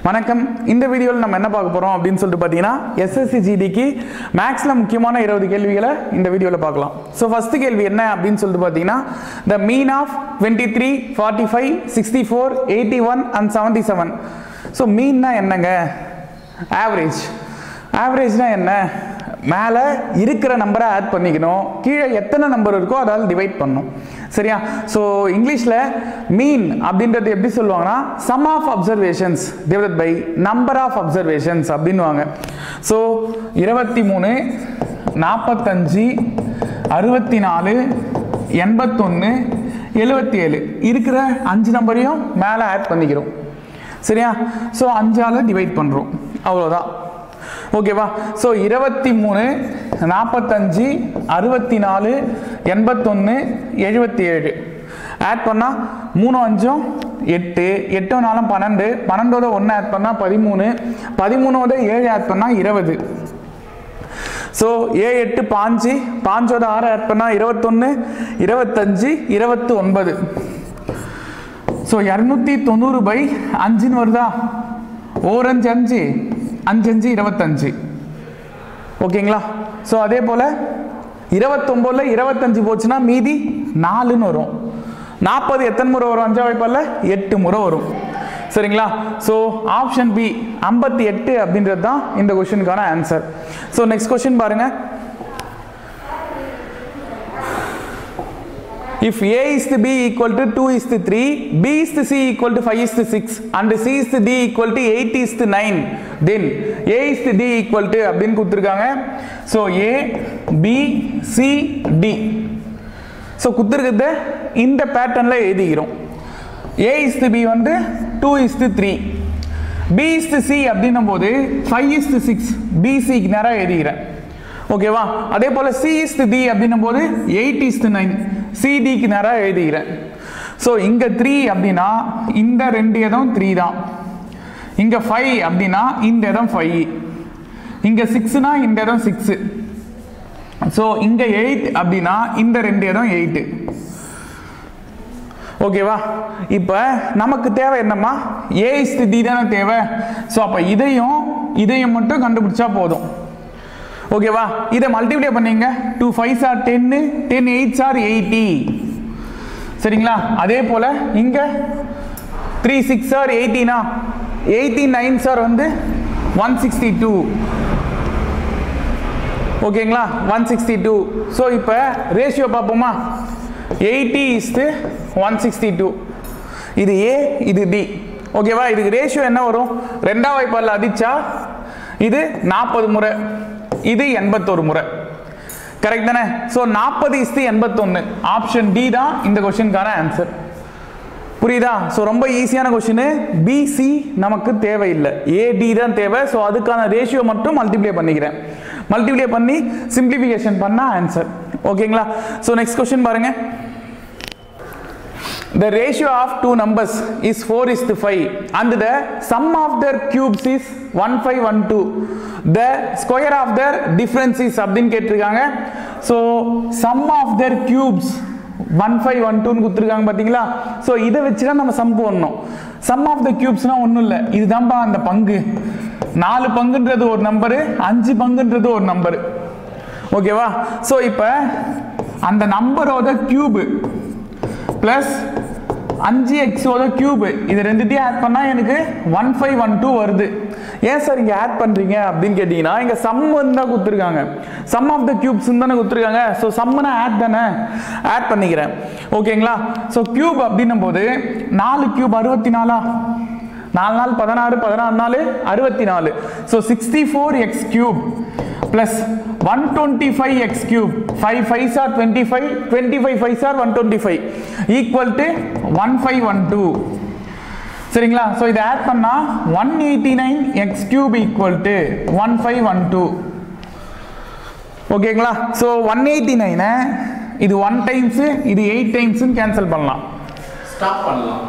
வணக்கம் இந்த வீடியோவில் நம்ம என்ன பார்க்க போகிறோம் அப்படின்னு சொல்லிட்டு பார்த்தீங்கன்னா எஸ்எஸ்சி ஜிடிக்கு மேக்ஸில் முக்கியமான இருபது கேள்விகளை இந்த வீடியோவில் பார்க்கலாம் ஸோ ஃபஸ்ட்டு கேள்வி என்ன அப்படின்னு சொல்லிட்டு பார்த்தீங்கன்னா the mean of twenty three forty five sixty four eighty one and seventy seven so மீன்னா என்னங்க ஆவரேஜ் ஆவரேஜ்னா என்ன மேலே இருக்கிற நம்பரை ஆட் பண்ணிக்கணும் கீழே எத்தனை நம்பர் இருக்கோ அதால் டிவைட் பண்ணணும் சரியா ஸோ இங்கிலீஷில் மீன் அப்படின்றது எப்படி சொல்லுவாங்கன்னா sum of observations divide by number of observations அப்படின்வாங்க ஸோ இருபத்தி மூணு நாற்பத்தஞ்சு அறுபத்தி நாலு எண்பத்தொன்று எழுபத்தி ஏழு இருக்கிற அஞ்சு நம்பரையும் மேலே ஆட் பண்ணிக்கிறோம் சரியா ஸோ அஞ்சால் டிவைட் பண்ணுறோம் அவ்வளோதான் ஓகேவா ஸோ இருபத்தி மூணு நாற்பத்தஞ்சு அறுபத்தி நாலு எண்பத்தொன்று எழுபத்தி ஏழு ஆட் பண்ணால் மூணு அஞ்சும் எட்டு எட்டு நாளும் பன்னெண்டு பன்னெண்டோட ஒன்று ஆட் பண்ணால் பதிமூணு பதிமூணோட ஏழு ஆட் பண்ணால் இருபது ஸோ ஏ எட்டு பாஞ்சு பாஞ்சோட ஆறு ஆட் பண்ணால் இருபத்தொன்று இருபத்தஞ்சு இருபத்தி ஒன்பது ஸோ இரநூத்தி தொண்ணூறு பை அஞ்சுன்னு வருதா ஓரஞ்சு அஞ்சு அஞ்சு அஞ்சு இருபத்தஞ்சு ஓகேங்களா ஸோ அதே போல் இருபத்தொம்போதில் இருபத்தஞ்சு போச்சுன்னா மீதி நாலுன்னு வரும் நாற்பது எத்தனை முறை வரும் அஞ்சா வாய்ப்பால் எட்டு முறை வரும் சரிங்களா ஸோ ஆப்ஷன் பி ஐம்பத்தி எட்டு அப்படின்றது தான் இந்த கொஷனுக்கான ஆன்சர் ஸோ நெக்ஸ்ட் கொஷின் பாருங்கள் If A is to B equal to 2 is to 3, B is to C equal to 5 is to 6 and C is to D equal to 8 is to 9 then A is to D equal to அப்படின்னு கொடுத்துருக்காங்க so A B C D so கொடுத்துருக்கிறத இந்த பேட்டர்னில் எழுதிக்கிறோம் A is to B வந்து 2 is to 3 B is to C அப்படின்னும் போது 5 is to 6 BCக்கு நேராக எழுதிக்கிறேன் ஓகேவா அதே போல் சி இஸ் டி அப்படின்னும் போது எயிட் இஸ் நைன் சிடிக்கு நேராக எழுதிக்கிறேன் ஸோ இங்கே த்ரீ அப்படின்னா இந்த ரெண்டு இடம் த்ரீ தான் இங்கே ஃபைவ் அப்படின்னா இந்த இடம் ஃபைவ் இங்கே சிக்ஸ்னா இந்த இடம் சிக்ஸு ஸோ இங்கே எயிட் அப்படின்னா இந்த ரெண்டு இடம் எயிட்டு ஓகேவா இப்போ நமக்கு தேவை என்னம்மா ஏ இஸ் டி தானே தேவை ஸோ அப்போ இதையும் இதையும் மட்டும் கண்டுபிடிச்சா போதும் ஓகேவா இதை மல்டிப்ளை பண்ணீங்க டூ ஃபைவ் சார் டென்னு டென் எயிட் சார் எயிட்டி சரிங்களா அதே போல் இங்கே த்ரீ சிக்ஸ் சார் எயிட்டினா எயிட்டி நைன் சார் வந்து ஒன் சிக்ஸ்டி டூ ஓகேங்களா ஒன் சிக்ஸ்டி டூ ஸோ இப்போ ரேஷியோ பார்ப்போமா eighty is to one sixty two இது ஏ இது டி ஓகேவா இதுக்கு ரேஷியோ என்ன வரும் ரெண்டாம் வாய்ப்பால் அதிச்சா இது நாற்பது முறை இது எண்பத்தொரு முறை கரெக்ட் தானே ஸோ நாற்பது இஸ்து எண்பத்தொன்று ஆப்ஷன் டி தான் இந்த கொஸ்டினுக்கான ஆன்சர் புரியுதா ஸோ ரொம்ப ஈஸியான கொஸ்டின் பிசி நமக்கு தேவையில்லை ஏடி தான் தேவை ஸோ அதுக்கான ரேஷியோ மட்டும் மல்டிப்ளை பண்ணிக்கிறேன் மல்டிப்ளை பண்ணி சிம்பிளிஃபிகேஷன் பண்ணால் ஆன்சர் ஓகேங்களா ஸோ நெக்ஸ்ட் கொஸ்டின் பாருங்க The ratio of two numbers is 4 is to 5 and the sum of their cubes is 1512. The square of their difference is அப்படின்னு கேட்டிருக்காங்க so sum of their cubes one five one டூன்னு கொடுத்துருக்காங்க பார்த்தீங்களா so இதை வச்சு தான் நம்ம சம் போடணும் சம் ஆஃப் த கியூப்ஸ்னால் ஒன்றும் இல்லை இதுதான்ப்பா அந்த பங்கு நாலு பங்குன்றது ஒரு நம்பரு அஞ்சு பங்குன்றது ஒரு நம்பரு ஓகேவா ஸோ இப்போ அந்த நம்பரோட கியூபு ப்ளஸ் அஞ்சு எக்ஸோட கியூபு இது ரெண்டுத்தையும் ஆட் பண்ணால் எனக்கு ஒன் ஃபைவ் ஒன் டூ வருது ஏன் சார் இங்கே ஆட் பண்ணுறீங்க அப்படின்னு கேட்டிங்கன்னா இங்கே சம் தான் கொடுத்துருக்காங்க சம் ஆஃப் த கியூப்ஸ் தானே கொடுத்துருக்காங்க ஸோ சம்முனா ஆட் தானே ஆட் பண்ணிக்கிறேன் ஓகேங்களா ஸோ கியூப் அப்படின்னும் போது நாலு கியூப் அறுபத்தி நாலா நாலு நாள் பதினாறு பதினாறு நாலு அறுபத்தி நாலு so sixty four x cube plus 125 x cube 5 5s are 25 25 5s are 125 equal to 1512 சரிங்களா ஸோ இதை ஆட் பண்ணா one eighty nine X cube equal to one five one two ஓகேங்களா ஸோ ஒன் எயிட்டி நைனை இது ஒன் டைம்ஸு இது eight டைம்ஸ்னு cancel பண்ணலாம் stop பண்ணலாம்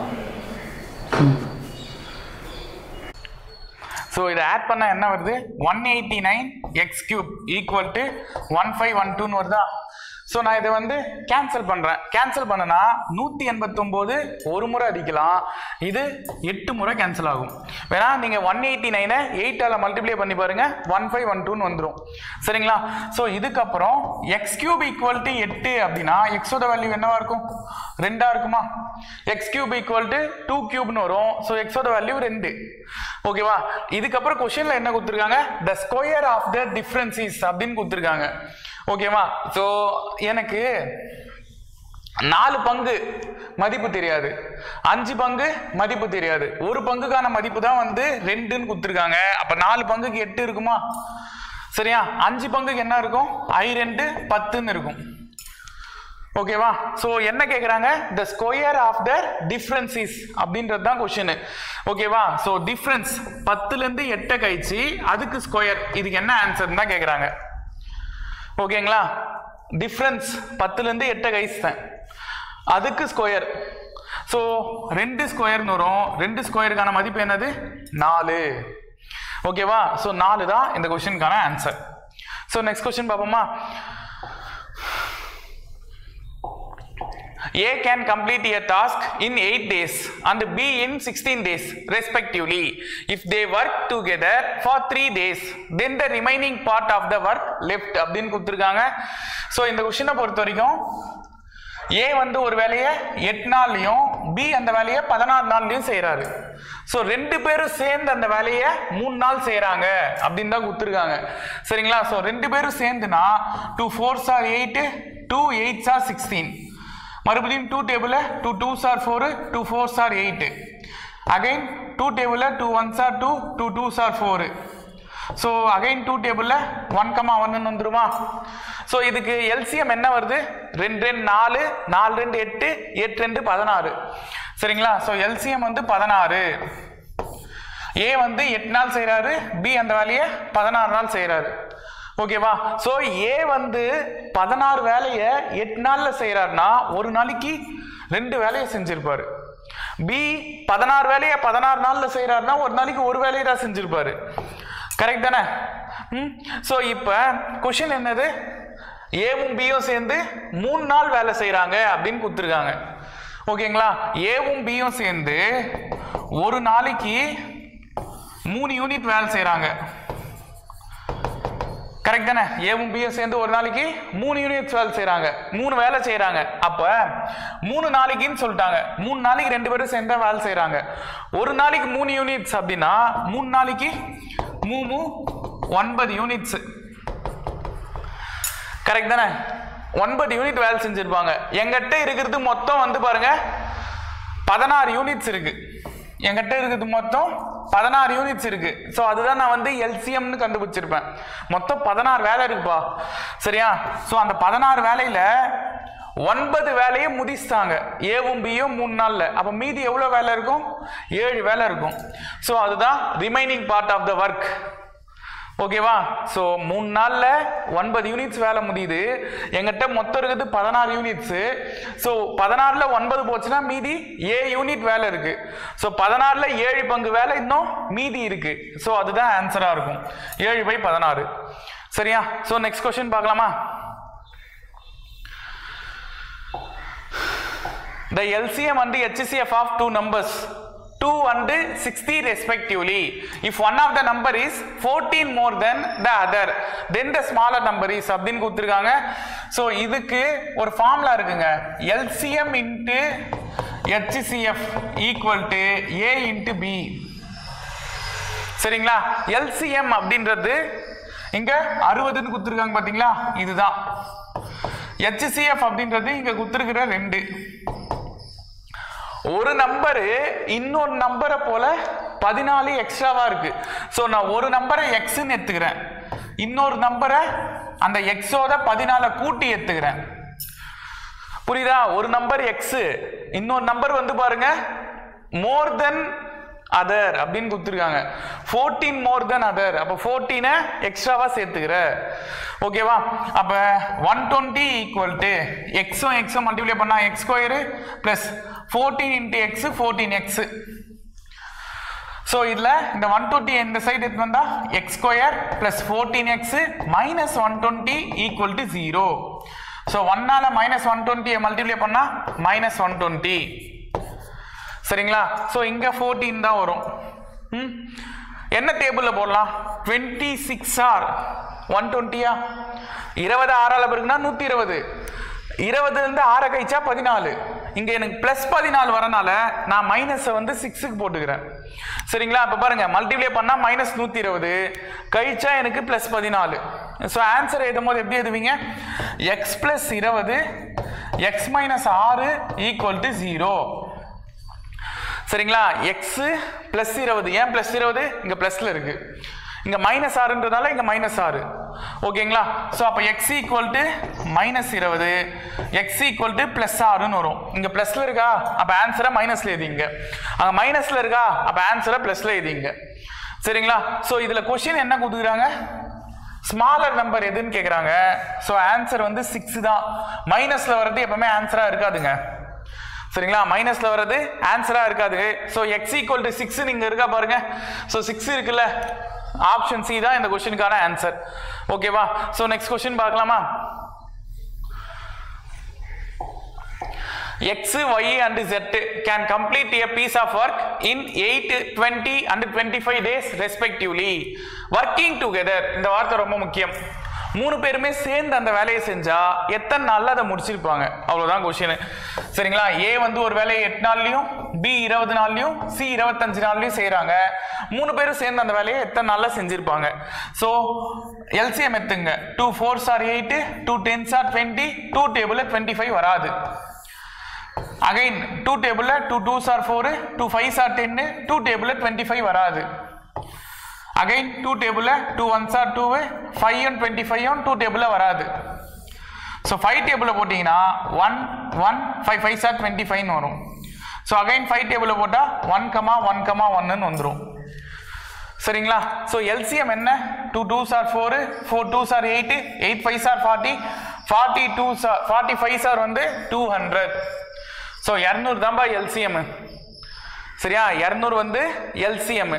ஸோ இதை ஆட் பண்ணால் என்ன வருது one eighty nine X cube equal to one five one டூன்னு வருதா ஸோ நான் இதை வந்து கேன்சல் பண்ணுறேன் கேன்சல் பண்ணனா நூற்றி எண்பத்தொம்போது ஒரு முறை அடிக்கலாம் இது எட்டு முறை கேன்சல் ஆகும் வேணா நீங்கள் ஒன் எயிட்டி நைனை எயிட்டால் மல்டிப்ளை பண்ணி பாருங்க ஒன் ஃபைவ் ஒன் டூன்னு வந்துடும் சரிங்களா ஸோ இதுக்கப்புறம் எக்ஸ் கியூப் ஈக்குவல் டு எட்டு அப்படின்னா எக்ஸோட வேல்யூ என்னவா இருக்கும் ரெண்டா இருக்குமா X cube equal to two கியூப்னு வரும் ஸோ எக்ஸோட வேல்யூ ரெண்டு ஓகேவா இதுக்கப்புறம் கொஸ்டின்ல என்ன கொடுத்துருக்காங்க த ஸ்கொயர் ஆஃப் த டிஃபரன்சிஸ் அப்படின்னு கொடுத்துருக்காங்க ஓகேவா ஸோ எனக்கு நாலு பங்கு மதிப்பு தெரியாது அஞ்சு பங்கு மதிப்பு தெரியாது ஒரு பங்குக்கான மதிப்பு தான் வந்து ரெண்டுன்னு கொடுத்துருக்காங்க அப்ப நாலு பங்குக்கு எட்டு இருக்குமா சரியா அஞ்சு பங்குக்கு என்ன இருக்கும் ஐ ரெண்டு பத்துன்னு இருக்கும் ஓகேவா ஸோ என்ன கேட்குறாங்க த ஸ்கொயர் ஆஃப் த டிஃப்ரென்சிஸ் அப்படின்றது தான் கொஷின் ஓகேவா ஸோ டிஃப்ரென்ஸ் பத்துலேருந்து எட்டை கழிச்சு அதுக்கு ஸ்கொயர் இதுக்கு என்ன ஆன்சர் தான் கேட்குறாங்க ஓகேங்களா டிஃப்ரென்ஸ் பத்துலேருந்து எட்டை கழிச்சிட்டேன் அதுக்கு ஸ்கொயர் ஸோ ரெண்டு ஸ்கொயர்னு வரும் ரெண்டு ஸ்கொயருக்கான மதிப்பு என்னது நாலு ஓகேவா ஸோ நாலு தான் இந்த கொஷினுக்கான ஆன்சர் ஸோ நெக்ஸ்ட் கொஸ்டின் பார்ப்போமா A can complete a task in 8 days and B in 16 days respectively. If they work together for 3 days, then the remaining part of the work left அப்படின்னு கொடுத்துருக்காங்க so இந்த கொஷினை பொறுத்த வரைக்கும் ஏ வந்து ஒரு வேலையை எட்டு நாள்லையும் பி அந்த வேலையை பதினாறு நாள்லையும் செய்கிறாரு ஸோ ரெண்டு பேரும் சேர்ந்து அந்த வேலையை மூணு நாள் செய்கிறாங்க அப்படின்னு தான் கொடுத்துருக்காங்க சரிங்களா ஸோ ரெண்டு பேரும் சேர்ந்துனா two fours are eight two eights are sixteen மறுபடியும் டூ டேபிளில் two twos are four two fours are eight again two டேபிளில் two ones are two two twos are four so again two டேபிளில் one comma ஒன்னு வந்துருமா so இதுக்கு LCM என்ன வருது ரெண்டு ரெண்டு நாலு நாலு ரெண்டு எட்டு எட்டு ரெண்டு பதினாறு சரிங்களா ஸோ எல்சிஎம் வந்து பதினாறு ஏ வந்து எட்டு நாள் செய்கிறாரு பி அந்த வேலையை பதினாறு நாள் செய்கிறாரு ஓகேவா ஸோ ஏ வந்து பதினாறு வேலையை எட்டு நாளில் செய்கிறாருன்னா ஒரு நாளைக்கு ரெண்டு வேலையை செஞ்சிருப்பாரு பி பதினாறு வேலையை பதினாறு நாளில் செய்கிறாருன்னா ஒரு நாளைக்கு ஒரு வேலையை தான் செஞ்சிருப்பாரு கரெக்ட் தானே ம் ஸோ இப்போ கொஷின் என்னது ஏவும் பியும் சேர்ந்து மூணு நாள் வேலை செய்கிறாங்க அப்படின்னு கொடுத்துருக்காங்க ஓகேங்களா ஏவும் பியும் சேர்ந்து ஒரு நாளைக்கு மூணு யூனிட் வேலை செய்கிறாங்க கரெக்ட் தானே ஏவும் பியும் சேர்ந்து ஒரு நாளைக்கு மூணு யூனிட்ஸ் வேலை செய்கிறாங்க மூணு வேலை செய்கிறாங்க அப்போ மூணு நாளைக்குன்னு சொல்லிட்டாங்க மூணு நாளைக்கு ரெண்டு பேரும் சேர்ந்தா வேலை செய்கிறாங்க ஒரு நாளைக்கு மூணு யூனிட்ஸ் அப்படின்னா மூணு நாளைக்கு மூணு ஒன்பது யூனிட்ஸ் கரெக்ட் தானே ஒன்பது யூனிட் வேலை செஞ்சிருப்பாங்க எங்கிட்ட இருக்கிறது மொத்தம் வந்து பாருங்க பதினாறு யூனிட்ஸ் இருக்கு என்கிட்ட இருக்கிறது மொத்தம் பதினாறு யூனிட்ஸ் இருக்கு ஸோ அதுதான் நான் வந்து எல்சிஎம்னு கண்டுபிடிச்சிருப்பேன் மொத்தம் பதினாறு வேலை இருக்குப்பா சரியா ஸோ அந்த பதினாறு வேலையில ஒன்பது வேலையை முடிச்சிட்டாங்க ஏவும் பியும் மூணு நாள்ல அப்போ மீதி எவ்வளோ வேலை இருக்கும் ஏழு வேலை இருக்கும் ஸோ அதுதான் remaining part of the work ஓகேவா ஸோ மூணு நாளில் ஒன்பது யூனிட்ஸ் வேலை முடியுது எங்கிட்ட மொத்தம் இருக்குது பதினாறு யூனிட்ஸு ஸோ பதினாறில் ஒன்பது போச்சுன்னா மீதி ஏழு யூனிட் வேலை இருக்கு ஸோ பதினாறில் ஏழு பங்கு வேலை இன்னும் மீதி இருக்கு ஸோ அதுதான் ஆன்சராக இருக்கும் ஏழு பை பதினாறு சரியா ஸோ நெக்ஸ்ட் கொஸ்டின் பார்க்கலாமா The LCM and the HCF of two numbers 2 and 60 respectively. If one of the number is 14 more than the other, then the smaller number is அப்படின்னு கொடுத்துருக்காங்க ஸோ இதுக்கு ஒரு ஃபார்முலா இருக்குங்க LCM into HCF equal to A into B சரிங்களா LCM அப்படின்றது இங்க அறுபதுன்னு கொடுத்துருக்காங்க பாத்தீங்களா இதுதான் HCF அப்படின்றது இங்க கொடுத்துருக்கிற ரெண்டு ஒரு நம்பரு இன்னொரு நம்பரை போல பதினாலு எக்ஸ்ட்ராவா இருக்கு ஸோ நான் ஒரு நம்பரை எக்ஸ்ன்னு எடுத்துக்கிறேன் இன்னொரு நம்பரை அந்த எக்ஸோட பதினாலை கூட்டி எடுத்துக்கிறேன் புரியுதா ஒரு நம்பர் எக்ஸ் இன்னொரு நம்பர் வந்து பாருங்க மோர் தென் அதர் அப்படின்னு கொடுத்துருக்காங்க ஃபோர்டீன் மோர் தென் அதர் அப்போ ஃபோர்டீனை எக்ஸ்ட்ராவா சேர்த்துக்கிற ஓகேவா அப்போ ஒன் டுவெண்ட்டி ஈக்குவல் டு எக்ஸும் எக்ஸும் மல்டிப்ளை பண்ணா X square plus fourteen into X fourteen X so இதில் இந்த ஒன் டுவெண்ட்டி இந்த சைடு எடுத்து வந்தா X square plus fourteen X minus one twenty equal to zero so ஒன்னால மைனஸ் ஒன் டுவெண்ட்டியை மல்டிப்ளை பண்ணால் மைனஸ் ஒன் டுவெண்ட்டி சரிங்களா ஸோ இங்கே ஃபோர்டீன் தான் வரும் ம் என்ன டேபிளில் போடலாம் டுவெண்ட்டி சிக்ஸ் ஆர் ஒன் டுவெண்ட்டியா இருபது ஆறால் பிறகுனா நூற்றி இருபது இருபதுலேருந்து ஆறை கழிச்சா பதினாலு இங்கே எனக்கு ப்ளஸ் பதினாலு வரனால நான் மைனஸை வந்து சிக்ஸுக்கு போட்டுக்கிறேன் சரிங்களா இப்போ பாருங்க மல்டிப்ளை பண்ணால் மைனஸ் நூற்றி இருபது கழிச்சா எனக்கு ப்ளஸ் பதினாலு ஸோ ஆன்சர் எழுதும் போது எப்படி எழுதுவீங்க எக்ஸ் ப்ளஸ் இருபது எக்ஸ் மைனஸ் ஆறு ஈக்குவல் டு ஜீரோ சரிங்களா எக்ஸ் பிளஸ் இருபது ஏன் பிளஸ் இருபது இங்க பிளஸ்ல இருக்கு இங்க மைனஸ் ஆறுன்றதால இங்க மைனஸ் ஆறு ஓகேங்களா ஸோ அப்போ எக்ஸ் ஈக்குவல் டு மைனஸ் இருபது எக்ஸ் ஈக்குவல் டு பிளஸ் ஆறுன்னு வரும் இங்க பிளஸ்ல இருக்கா அப்போ ஆன்சரை மைனஸ்ல எழுதிங்க அங்க மைனஸ்ல இருக்கா அப்போ ஆன்சரை பிளஸ்ல எழுதிங்க சரிங்களா ஸோ இதுல கொஸ்டின் என்ன கொடுக்குறாங்க ஸ்மாலர் நம்பர் எதுன்னு கேட்குறாங்க ஸோ ஆன்சர் வந்து சிக்ஸ் தான் மைனஸ்ல வர்றது எப்பவுமே ஆன்சரா இருக்காதுங்க சரிங்களா மைனஸ்ல வர்றது ஆன்சரா இருக்காது so X equal to six நீங்க இருக்கா பாருங்க ஸோ சிக்ஸ் இருக்குல்ல ஆப்ஷன் சி தான் இந்த கொஸ்டினுக்கான ஆன்சர் ஓகேவா ஸோ நெக்ஸ்ட் கொஸ்டின் பார்க்கலாமா X, Y and Z can complete a piece of work in 8, 20 and 25 days respectively. Working together இந்த வார்த்தை ரொம்ப முக்கியம் மூணு பேருமே சேர்ந்து அந்த வேலையை செஞ்சா எத்தனை நாள்ல அதை முடிச்சிருப்பாங்க அவ்வளவுதான் கொஸ்டின் சரிங்களா ஏ வந்து ஒரு வேலையை எட்டு நாள்லயும் பி இருபது நாள்லயும் சி இருபத்தஞ்சு நாள்லயும் செய்றாங்க மூணு பேரும் சேர்ந்து அந்த வேலையை எத்தனை நாள்ல செஞ்சிருப்பாங்க ஸோ எல்சிஎம் எத்துங்க two fours are eight two tens are twenty two table twenty five வராது அகைன் டூ டேபிளில் two twos are four two fives are டென்னு டூ டேபிளில் டுவெண்ட்டி ஃபைவ் வராது அகைன் டூ டேபிளில் two ones are two five and twenty five two டேபிளில் வராது so five டேபிளில் போட்டிங்கன்னா one one five five sir twenty ஃபைவ்னு வரும் ஸோ அகைன் ஃபைவ் டேபிளில் போட்டால் ஒன் கமா ஒன் கமா ஒன்னுன்னு வந்துடும் சரிங்களா ஸோ எல்சிஎம் என்ன two two sir four four two sir eight eight five sir forty forty two sir forty five sir வந்து two hundred so இரநூறு தான்பா எல்சிஎம் சரியா இரநூறு வந்து எல்சிஎம்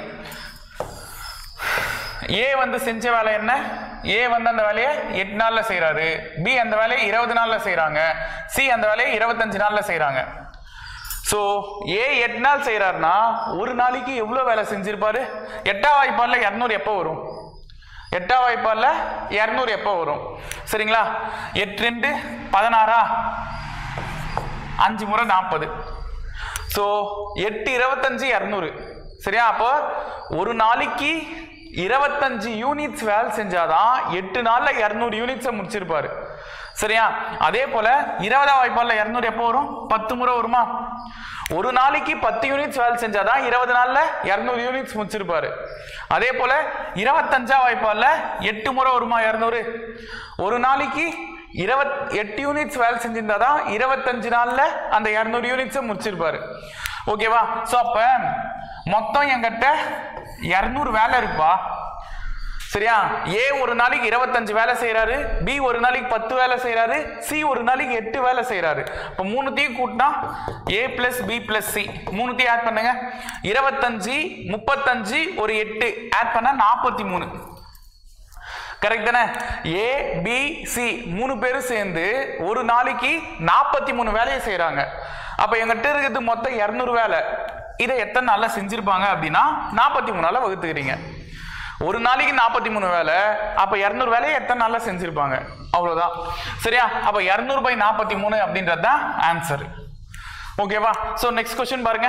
ஏ வந்து செஞ்ச வேலை என்ன ஏ வந்து அந்த வேலையை எட்டு நாள்ல செய்றாரு பி அந்த வேலையை இருபது நாள்ல செய்றாங்க சி அந்த வேலையை இருபத்தஞ்சு நாள்ல செய்றாங்க ஸோ ஏ எட்டு நாள் செய்றாருன்னா ஒரு நாளைக்கு எவ்வளோ வேலை செஞ்சிருப்பாரு எட்டாம் வாய்ப்பால்ல இரநூறு எப்போ வரும் எட்டாம் வாய்ப்பால்ல இரநூறு எப்போ வரும் சரிங்களா எட்டு ரெண்டு பதினாறா அஞ்சு முறை நாற்பது ஸோ எட்டு இருபத்தஞ்சு இரநூறு சரியா அப்போ ஒரு நாளைக்கு இருபத்தஞ்சு யூனிட்ஸ் வேலை செஞ்சாதான் எட்டு நாள்ல இரநூறு யூனிட்ஸை முடிச்சிருப்பாரு சரியா அதே போல இருபதாம் வாய்ப்பால்ல இரநூறு எப்போ வரும் பத்து முறை வருமா ஒரு நாளைக்கு பத்து யூனிட்ஸ் வேலை செஞ்சாதான் இருபது நாள்ல இரநூறு யூனிட்ஸ் முடிச்சிருப்பாரு அதே போல இருபத்தஞ்சா வாய்ப்பால்ல எட்டு முறை வருமா இரநூறு ஒரு நாளைக்கு இருபத் எட்டு யூனிட்ஸ் வேலை செஞ்சிருந்தாதான் இருபத்தஞ்சு நாள்ல அந்த இரநூறு யூனிட்ஸை முடிச்சிருப்பாரு ஓகேவா ஸோ அப்ப மொத்தம் என்கிட்ட இரநூறு வேலை இருக்குப்பா சரியா ஏ ஒரு நாளைக்கு இருபத்தஞ்சு வேலை செய்றாரு பி ஒரு நாளைக்கு பத்து வேலை செய்றாரு சி ஒரு நாளைக்கு எட்டு வேலை செய்றாரு இப்போ மூணுத்தையும் கூட்டினா A plus B plus C மூணுத்தையும் ஆட் பண்ணுங்க இருபத்தஞ்சு முப்பத்தஞ்சு ஒரு எட்டு ஆட் பண்ணா நாற்பத்தி மூணு கரெக்ட் தானே ஏ பி சி மூணு பேரும் சேர்ந்து ஒரு நாளைக்கு நாற்பத்தி மூணு வேலையை செய்றாங்க அப்ப எங்கிட்ட இருக்கிறது மொத்தம் இரநூறு வேலை இதை எத்தனை நாள்ல செஞ்சிருப்பாங்க அப்படின்னா நாற்பத்தி மூணு நாள வகுத்துக்கிறீங்க ஒரு நாளைக்கு நாற்பத்தி மூணு வேலை அப்ப இரநூறு வேலையை எத்தனை நாள்ல செஞ்சிருப்பாங்க அவ்வளவுதான் சரியா அப்ப இரநூறு பை நாற்பத்தி மூணு அப்படின்றது தான் ஆன்சர் ஓகேவா ஸோ நெக்ஸ்ட் கொஸ்டின் பாருங்க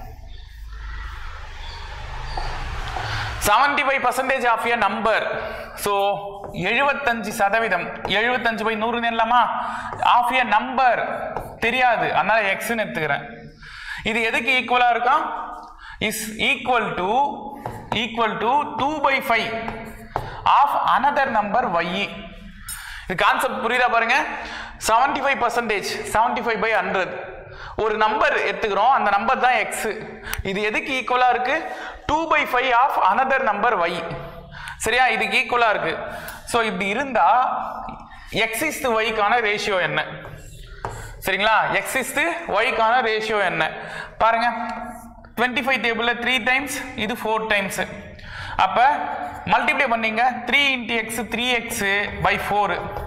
seventy five percentage of a number so எழுபத்தஞ்சு சதவீதம் எழுபத்தஞ்சு பை நூறு நிலமா ஆஃப் எ நம்பர் தெரியாது அதனால எக்ஸ்ன்னு எடுத்துக்கிறேன் இது எதுக்கு ஈக்குவலா இருக்கும் is equal to equal to two by five of another number Y இது கான்செப்ட் புரியுதா பாருங்க seventy five percentage seventy five by hundred ஒரு நம்பர் எடுத்துக்கிறோம் அந்த நம்பர் தான் எக்ஸ் இது எதுக்கு ஈக்குவலா இருக்கு two by five of another number Y சரியா இதுக்கு ஈக்குவலா இருக்கு ஸோ இப்படி இருந்தா எக்ஸ் இஸ் ஒய்க்கான ரேஷியோ என்ன சரிங்களா எக்ஸ் இஸ் ஒய்க்கான ரேஷியோ என்ன பாருங்க டுவெண்ட்டி ஃபைவ் டேபிளில் த்ரீ டைம்ஸ் இது ஃபோர் டைம்ஸ் அப்போ மல்டிப்ளை பண்ணீங்க three into X three X by four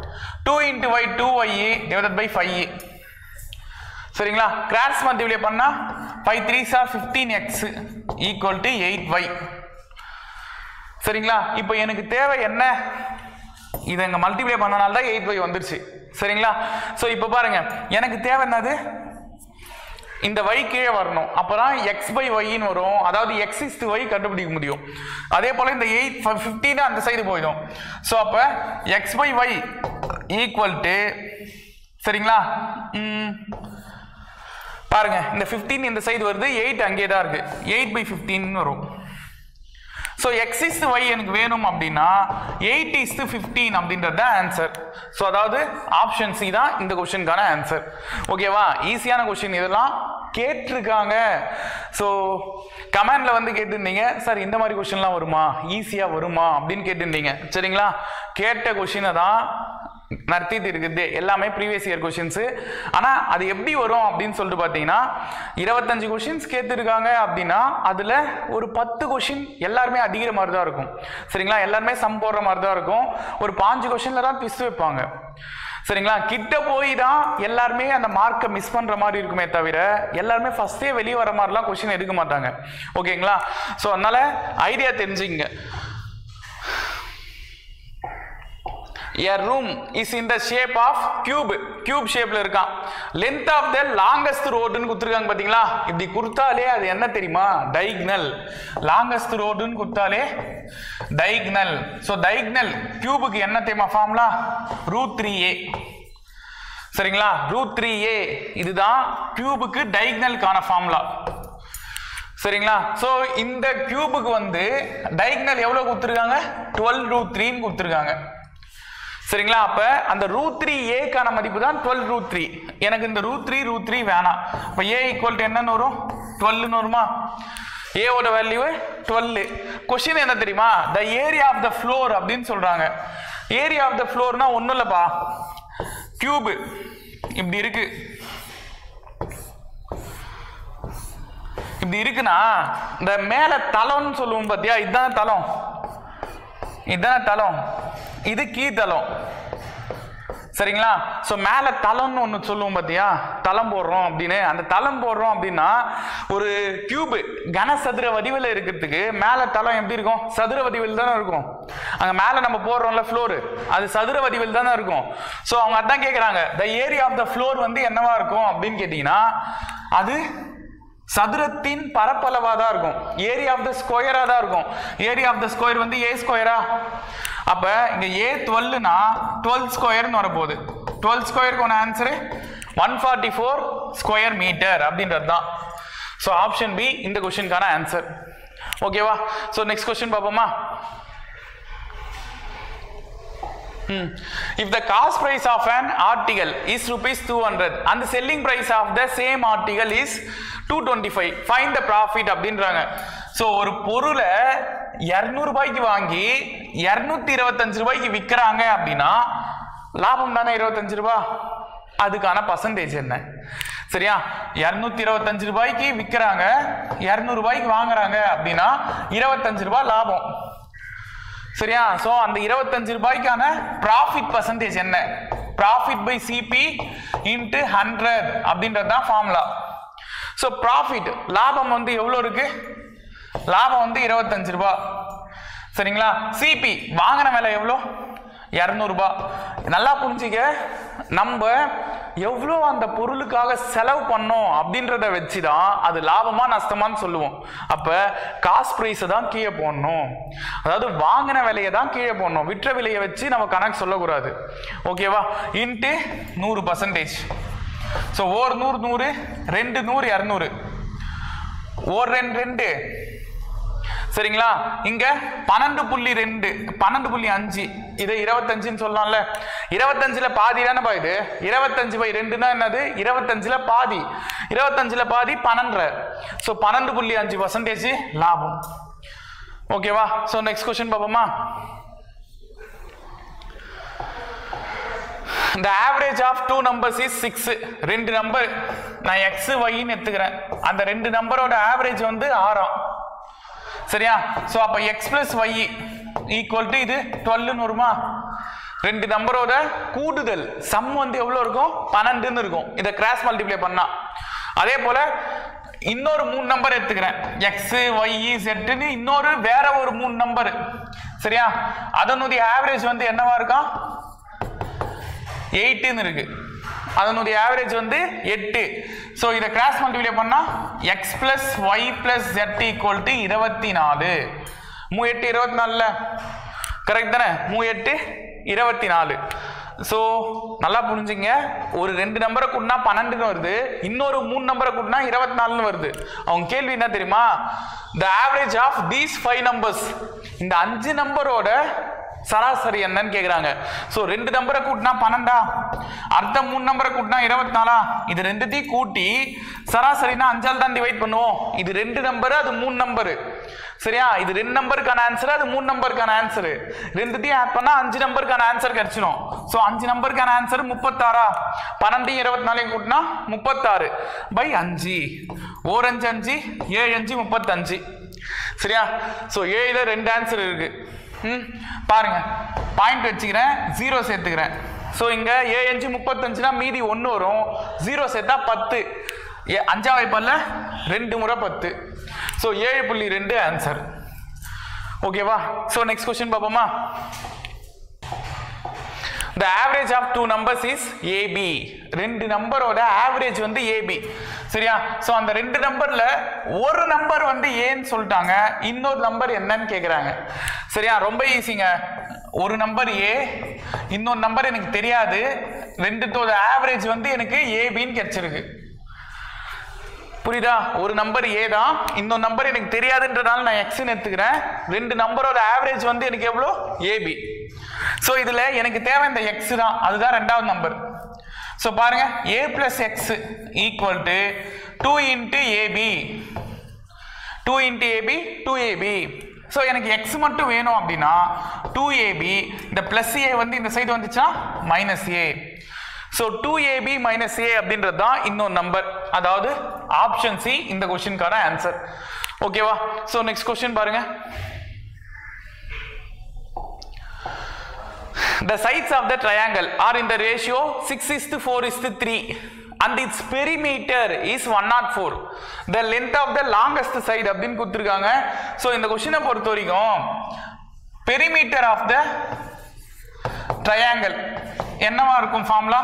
two into Y two Y divided by five சரிங்களா கிராஸ் மல்டிப்ளை பண்ணா five three sir fifteen X equal to eight Y சரிங்களா இப்போ எனக்கு தேவை என்ன இதை இங்கே மல்டிப்ளை பண்ணனால தான் எயிட் ஒய் வந்துருச்சு சரிங்களா ஸோ இப்போ பாருங்க எனக்கு தேவை என்னது இந்த y கீழே வரணும் அப்பதான் எக்ஸ் பை ஒய்ன்னு வரும் அதாவது எக்ஸ் இஸ் ஒய் கண்டுபிடிக்க முடியும் அதே போல இந்த எயிட் ஃபிஃப்டீன் அந்த சைடு போயிடும் ஸோ அப்போ X by Y equal to சரிங்களா ம், பாருங்க இந்த 15 இந்த சைடு வருது எயிட் அங்கே தான் இருக்கு எயிட் பை ஃபிஃப்டீன் வரும் ஸோ எக்ஸ் இஸ் ஒய் எனக்கு வேணும் அப்படின்னா எயிட் இஸ் ஃபிஃப்டீன் அப்படின்றது தான் ஆன்சர் ஸோ அதாவது ஆப்ஷன் சி தான் இந்த கொஷனுக்கான ஆன்சர் ஓகேவா ஈஸியான கொஷின் இதெல்லாம் கேட்டிருக்காங்க ஸோ கமெண்ட்ல வந்து கேட்டிருந்தீங்க சார் இந்த மாதிரி கொஷின்லாம் வருமா ஈஸியாக வருமா அப்படின்னு கேட்டிருந்தீங்க சரிங்களா கேட்ட கொஷினை தான் நடத்திட்டு இருக்குது எல்லாமே ப்ரீவியஸ் இயர் கொஷின்ஸு ஆனால் அது எப்படி வரும் அப்படின்னு சொல்லிட்டு பார்த்தீங்கன்னா இருபத்தஞ்சு கொஷின்ஸ் கேட்டிருக்காங்க அப்படின்னா அதில் ஒரு பத்து கொஷின் எல்லாருமே அடிக்கிற மாதிரி தான் இருக்கும் சரிங்களா எல்லாருமே சம் போடுற மாதிரி தான் இருக்கும் ஒரு பாஞ்சு கொஷினில் தான் ட்விஸ்ட் வைப்பாங்க சரிங்களா கிட்ட போய் தான் எல்லாருமே அந்த மார்க்கை மிஸ் பண்ற மாதிரி இருக்குமே தவிர எல்லாருமே ஃபர்ஸ்டே வெளியே வர மாதிரிலாம் கொஷின் எடுக்க மாட்டாங்க ஓகேங்களா ஸோ அதனால ஐடியா தெரிஞ்சுங்க a room is in the shape of cube cube ஷேப்ல இருக்கான் length of the longest ரோடுன்னு கொடுத்துருக்காங்க பாத்தீங்களா இப்படி கொடுத்தாலே அது என்ன தெரியுமா diagonal longest ரோடுன்னு கொடுத்தாலே diagonal so diagonal கியூபுக்கு என்ன தெரியுமா ஃபார்முலா ரூட் த்ரீ ஏ சரிங்களா ரூட் த்ரீ ஏ இதுதான் கியூபுக்கு டைக்னலுக்கான ஃபார்முலா சரிங்களா ஸோ இந்த கியூபுக்கு வந்து டைக்னல் எவ்வளோ கொடுத்துருக்காங்க டுவெல் ரூட் த்ரீன்னு கொடுத்துருக்காங்க சரிங்களா அப்ப அந்த ரூட் த்ரீ ஏக்கான மதிப்பு தான் டுவெல் ரூட் த்ரீ எனக்கு இந்த ரூட் த்ரீ ரூட் த்ரீ வேணாம் இப்போ ஏ ஈக்குவல் டு என்னன்னு வரும் டுவெல்னு வருமா ஏவோட வேல்யூ டுவெல் கொஷின் என்ன தெரியுமா the area of the floor அப்படின்னு சொல்றாங்க ஏரியா ஆஃப் த ஃப்ளோர்னா ஒன்றும் இல்லைப்பா கியூபு இப்படி இருக்கு இப்படி இருக்குன்னா இந்த மேல தளம்னு சொல்லுவோம் பாத்தியா இதுதான் தளம் இதுதான் தளம் இது கீழ்த்தளம் சரிங்களா ஸோ மேலே தளம்னு ஒன்று சொல்லுவோம் பார்த்தியா தளம் போடுறோம் அப்படின்னு அந்த தளம் போடுறோம் அப்படின்னா ஒரு கியூபு கனசதுர வடிவில் இருக்கிறதுக்கு மேலே தளம் எப்படி இருக்கும் சதுர வடிவில் தானே இருக்கும் அங்கே மேலே நம்ம போடுறோம்ல ஃப்ளோரு அது சதுர வடிவில் தானே இருக்கும் ஸோ அவங்க அதான் கேட்குறாங்க the area of the floor வந்து என்னவா இருக்கும் அப்படின்னு கேட்டிங்கன்னா அது சதுரத்தின் பரப்பளவா தான் இருக்கும் ஏரியா ஆஃப் த ஸ்கொயரா தான் இருக்கும் ஏரியா ஆஃப் த ஸ்கொயர் வந்து ஏ ஸ்கொயரா அப்ப இங்க ஏ டுவெல்னா டுவெல் ஸ்கொயர்னு வரப்போகுது டுவெல் ஸ்கொயருக்கு answer one forty four square metre அப்படின்றது தான் ஸோ ஆப்ஷன் பி இந்த கொஸ்டினுக்கான ஆன்சர் ஓகேவா ஸோ நெக்ஸ்ட் கொஸ்டின் பார்ப்போமா Hmm. If the cost price of an article is rupees 200 and the selling price of the same article is 225 find the profit அப்படின்றாங்க so ஒரு பொருளை இரநூறு ரூபாய்க்கு வாங்கி இரநூத்தி இருபத்தஞ்சு ரூபாய்க்கு விற்கிறாங்க அப்படின்னா லாபம் தானே இருபத்தஞ்சு ரூபாய் அதுக்கான பர்சன்டேஜ் என்ன சரியா இரநூத்தி இருபத்தஞ்சு ரூபாய்க்கு விற்கிறாங்க இரநூறு ரூபாய்க்கு வாங்குறாங்க அப்படின்னா இருபத்தஞ்சு ரூபாய் லாபம் சரியா சோ அந்த இருபத்தஞ்சு ரூபாய்க்கான ப்ராஃபிட் பர்சன்டேஜ் என்ன profit by CP into hundred அப்படின்றது தான் ஃபார்முலா ஸோ ப்ராஃபிட் லாபம் வந்து எவ்வளோ இருக்கு லாபம் வந்து இருபத்தஞ்சு ரூபாய் சரிங்களா சிபி வாங்கின விலை எவ்வளோ இரநூறுபா நல்லா புரிஞ்சுக்க நம்ம எவ்வளோ அந்த பொருளுக்காக செலவு பண்ணோம் அப்படின்றத வச்சு தான் அது லாபமா நஷ்டமான்னு சொல்லுவோம் அப்போ காஸ்ட் ப்ரைஸை தான் கீழே போடணும் அதாவது வாங்கின விலையை தான் கீழே போடணும் விற்ற விலையை வச்சு நம்ம கணக்கு சொல்லக்கூடாது ஓகேவா இன்ட்டு நூறு பர்சன்டேஜ் ஸோ ஓர் நூறு நூறு ரெண்டு நூறு இரநூறு ஓர் ரெண்டு ரெண்டு சரிங்களா இங்க பன்னெண்டு புள்ளி ரெண்டு பன்னெண்டு புள்ளி அஞ்சு இதை இருபத்தஞ்சுன்னு சொல்லலாம்ல இருபத்தஞ்சுல பாதி தானே இது இருபத்தஞ்சு பை ரெண்டுனா என்னது இருபத்தஞ்சுல பாதி இருபத்தஞ்சுல பாதி பன்னெண்டரை ஸோ பன்னெண்டு புள்ளி அஞ்சு பர்சன்டேஜ் லாபம் ஓகேவா ஸோ நெக்ஸ்ட் கொஸ்டின் பார்ப்போமா இந்த average of two numbers is six ரெண்டு நம்பர் நான் எக்ஸ் ஒய்ன்னு எடுத்துக்கிறேன் அந்த ரெண்டு நம்பரோட ஆவரேஜ் வந்து ஆறாம் சரியா ஸோ அப்போ X plus Y equal to இது டுவெல்னு வருமா ரெண்டு நம்பரோட கூடுதல் சம் வந்து எவ்வளோ இருக்கும் பன்னெண்டுன்னு இருக்கும் இதை கிராஸ் மல்டிப்ளை பண்ணா அதே போல இன்னொரு மூணு நம்பர் எடுத்துக்கிறேன் எக்ஸ் ஒய் செட்டுன்னு இன்னொரு வேற ஒரு மூணு நம்பர் சரியா அதனுடைய ஆவரேஜ் வந்து என்னவா இருக்கும் எயிட்டுன்னு இருக்கு அதனுடைய ஆவரேஜ் வந்து எட்டு ஸோ இதை கிராஸ் மல்டிப்ளை பண்ணா X plus Y plus Z equal to இருபத்தி நாலு மூ எட்டு இருபத்தி நாலுல கரெக்ட் தானே மூ எட்டு இருபத்தி நாலு ஸோ நல்லா புரிஞ்சுங்க ஒரு ரெண்டு நம்பரை கூட்டினா பன்னெண்டுன்னு வருது இன்னொரு மூணு நம்பரை கூட்டினா இருபத்தி நாலுன்னு வருது அவங்க கேள்வி என்ன தெரியுமா the average of these five numbers இந்த அஞ்சு நம்பரோட சராசரி என்னன்னு கேக்குறாங்க சோ ரெண்டு நம்பரை கூட்டினா பன்னெண்டா அடுத்த மூணு நம்பரை கூட்டினா இருபத்தி நாலா இது ரெண்டுத்தையும் கூட்டி சராசரினா அஞ்சால் தான் டிவைட் பண்ணுவோம் இது ரெண்டு நம்பர் அது மூணு நம்பரு சரியா இது ரெண்டு நம்பருக்கான ஆன்சர் அது மூணு நம்பருக்கான ஆன்சர் ரெண்டுத்தையும் ஆட் பண்ணா அஞ்சு நம்பருக்கான ஆன்சர் கிடைச்சிடும் ஸோ அஞ்சு நம்பருக்கான ஆன்சர் முப்பத்தாறா பன்னெண்டையும் இருபத்தி நாலையும் கூட்டினா முப்பத்தாறு பை அஞ்சு ஓர் அஞ்சு அஞ்சு ஏழு அஞ்சு முப்பத்தஞ்சு சரியா ஸோ ஏழுல ரெண்டு ஆன்சர் இருக்கு ம் பாருங்க பாயிண்ட் வச்சுக்கிறேன் ஜீரோ சேர்த்துக்கிறேன் ஸோ இங்க ஏழு அஞ்சு முப்பத்தஞ்சுனா மீதி ஒன்று வரும் ஜீரோ சேர்த்தா பத்து ஏ அஞ்சாவது பல்ல ரெண்டு முறை பத்து ஸோ ஏழு புள்ளி ரெண்டு ஆன்சர் ஓகேவா ஸோ நெக்ஸ்ட் கொஸ்டின் பார்ப்போமா the average of two numbers is AB ரெண்டு நம்பரோட ஆவரேஜ் வந்து AB சரியா சோ அந்த ரெண்டு நம்பர்ல ஒரு நம்பர் வந்து ஏன்னு சொல்லிட்டாங்க இன்னொரு நம்பர் என்னன்னு கேக்குறாங்க சரியா ரொம்ப ஈஸிங்க ஒரு நம்பர் ஏ இன்னொரு நம்பர் எனக்கு தெரியாது ரெண்டுத்தோட ஆவரேஜ் வந்து எனக்கு ஏபின்னு கிடைச்சிருக்கு புரியுதா ஒரு நம்பர் ஏ தான் இன்னொரு நம்பர் எனக்கு தெரியாதுன்றனால நான் எக்ஸ்ன்னு எடுத்துக்கிறேன் ரெண்டு நம்பரோட ஆவரேஜ் வந்து எனக்கு எவ்வளோ ஏபி ஸோ இதில் எனக்கு தேவை இந்த எக்ஸ் தான் அதுதான் ரெண்டாவது நம்பர் ஸோ பாருங்க A plus X equal to two into AB two into AB two AB so எனக்கு எக்ஸ் மட்டும் வேணும் அப்படின்னா டூ ஏபி இந்த ப்ளஸ் ஏ வந்து இந்த சைடு வந்துச்சுன்னா minus A so two AB minus A அப்படின்றது தான் இன்னொரு நம்பர் அதாவது ஆப்ஷன் சி இந்த கொஸ்டினுக்கான ஆன்சர் ஓகேவா ஸோ நெக்ஸ்ட் கொஸ்டின் பாருங்க The sides of the triangle are in the ratio 6 is to 4 is to 3 and its perimeter is 104. The length of the longest side அப்படின்னு கொடுத்துருக்காங்க ஸோ இந்த கொஸ்டினை பொறுத்த வரைக்கும் perimeter of the triangle என்னவா இருக்கும் formula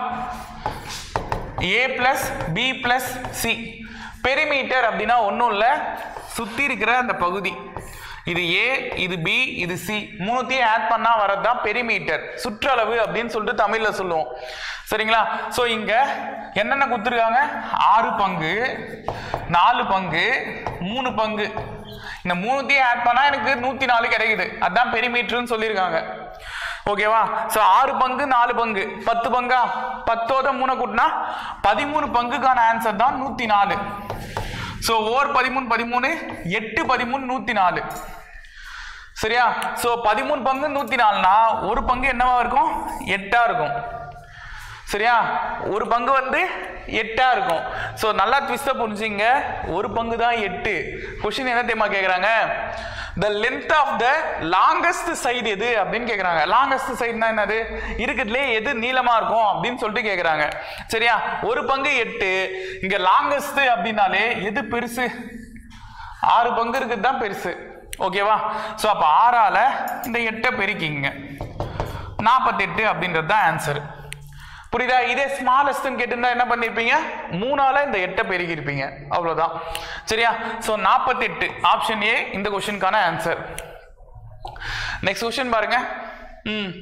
a plus B plus C perimeter அப்படின்னா ஒன்றும் இல்லை சுற்றி இருக்கிற அந்த பகுதி இது ஏ இது பி இது சி மூணுத்தையும் ஆட் பண்ணா வரது தான் பெரிமீட்டர் சுற்றளவு அப்படின்னு சொல்லிட்டு தமிழ்ல சொல்லுவோம் சரிங்களா ஸோ இங்க என்னென்ன கொடுத்துருக்காங்க ஆறு பங்கு நாலு பங்கு மூணு பங்கு இந்த மூணுத்தையும் ஆட் பண்ணா எனக்கு நூத்தி நாலு கிடைக்குது அதான் பெரிமீட்டர்னு சொல்லியிருக்காங்க ஓகேவா ஸோ ஆறு பங்கு நாலு பங்கு பத்து பங்கா பத்தோட மூணை கூட்டினா பதிமூணு பங்குக்கான ஆன்சர் தான் நூத்தி நாலு ஸோ ஓர் பதிமூணு பதிமூணு எட்டு பதிமூணு நூத்தி நாலு சரியா ஸோ பதிமூணு பங்கு நூத்தி நாலுனா ஒரு பங்கு என்னவா இருக்கும் எட்டா இருக்கும் சரியா ஒரு பங்கு வந்து எட்டா இருக்கும் ஸோ நல்லா ட்விஸ்ட புரிஞ்சுங்க ஒரு பங்கு தான் எட்டு கொஸ்டின் என்ன தெரியுமா கேட்குறாங்க the length of the longest side எது அப்படின்னு கேட்குறாங்க லாங்கஸ்ட் சைடுனா என்னது இருக்கிறதுலே எது நீளமா இருக்கும் அப்படின்னு சொல்லிட்டு கேட்குறாங்க சரியா ஒரு பங்கு எட்டு இங்க லாங்கஸ்ட் அப்படின்னாலே எது பெருசு ஆறு பங்கு இருக்கிறது தான் பெருசு ஓகேவா ஸோ அப்போ ஆறால இந்த எட்டை பெருக்கிங்க நாற்பத்தெட்டு அப்படின்றது தான் ஆன்சர் புரியுதா இதே ஸ்மாலஸ்ட்னு கேட்டிருந்தா என்ன பண்ணிருப்பீங்க மூணால இந்த எட்டை பெருகிருப்பீங்க அவ்வளவுதான் சரியா ஸோ நாற்பத்தெட்டு ஆப்ஷன் ஏ இந்த கொஸ்டினுக்கான ஆன்சர் நெக்ஸ்ட் கொஸ்டின் பாருங்க ம்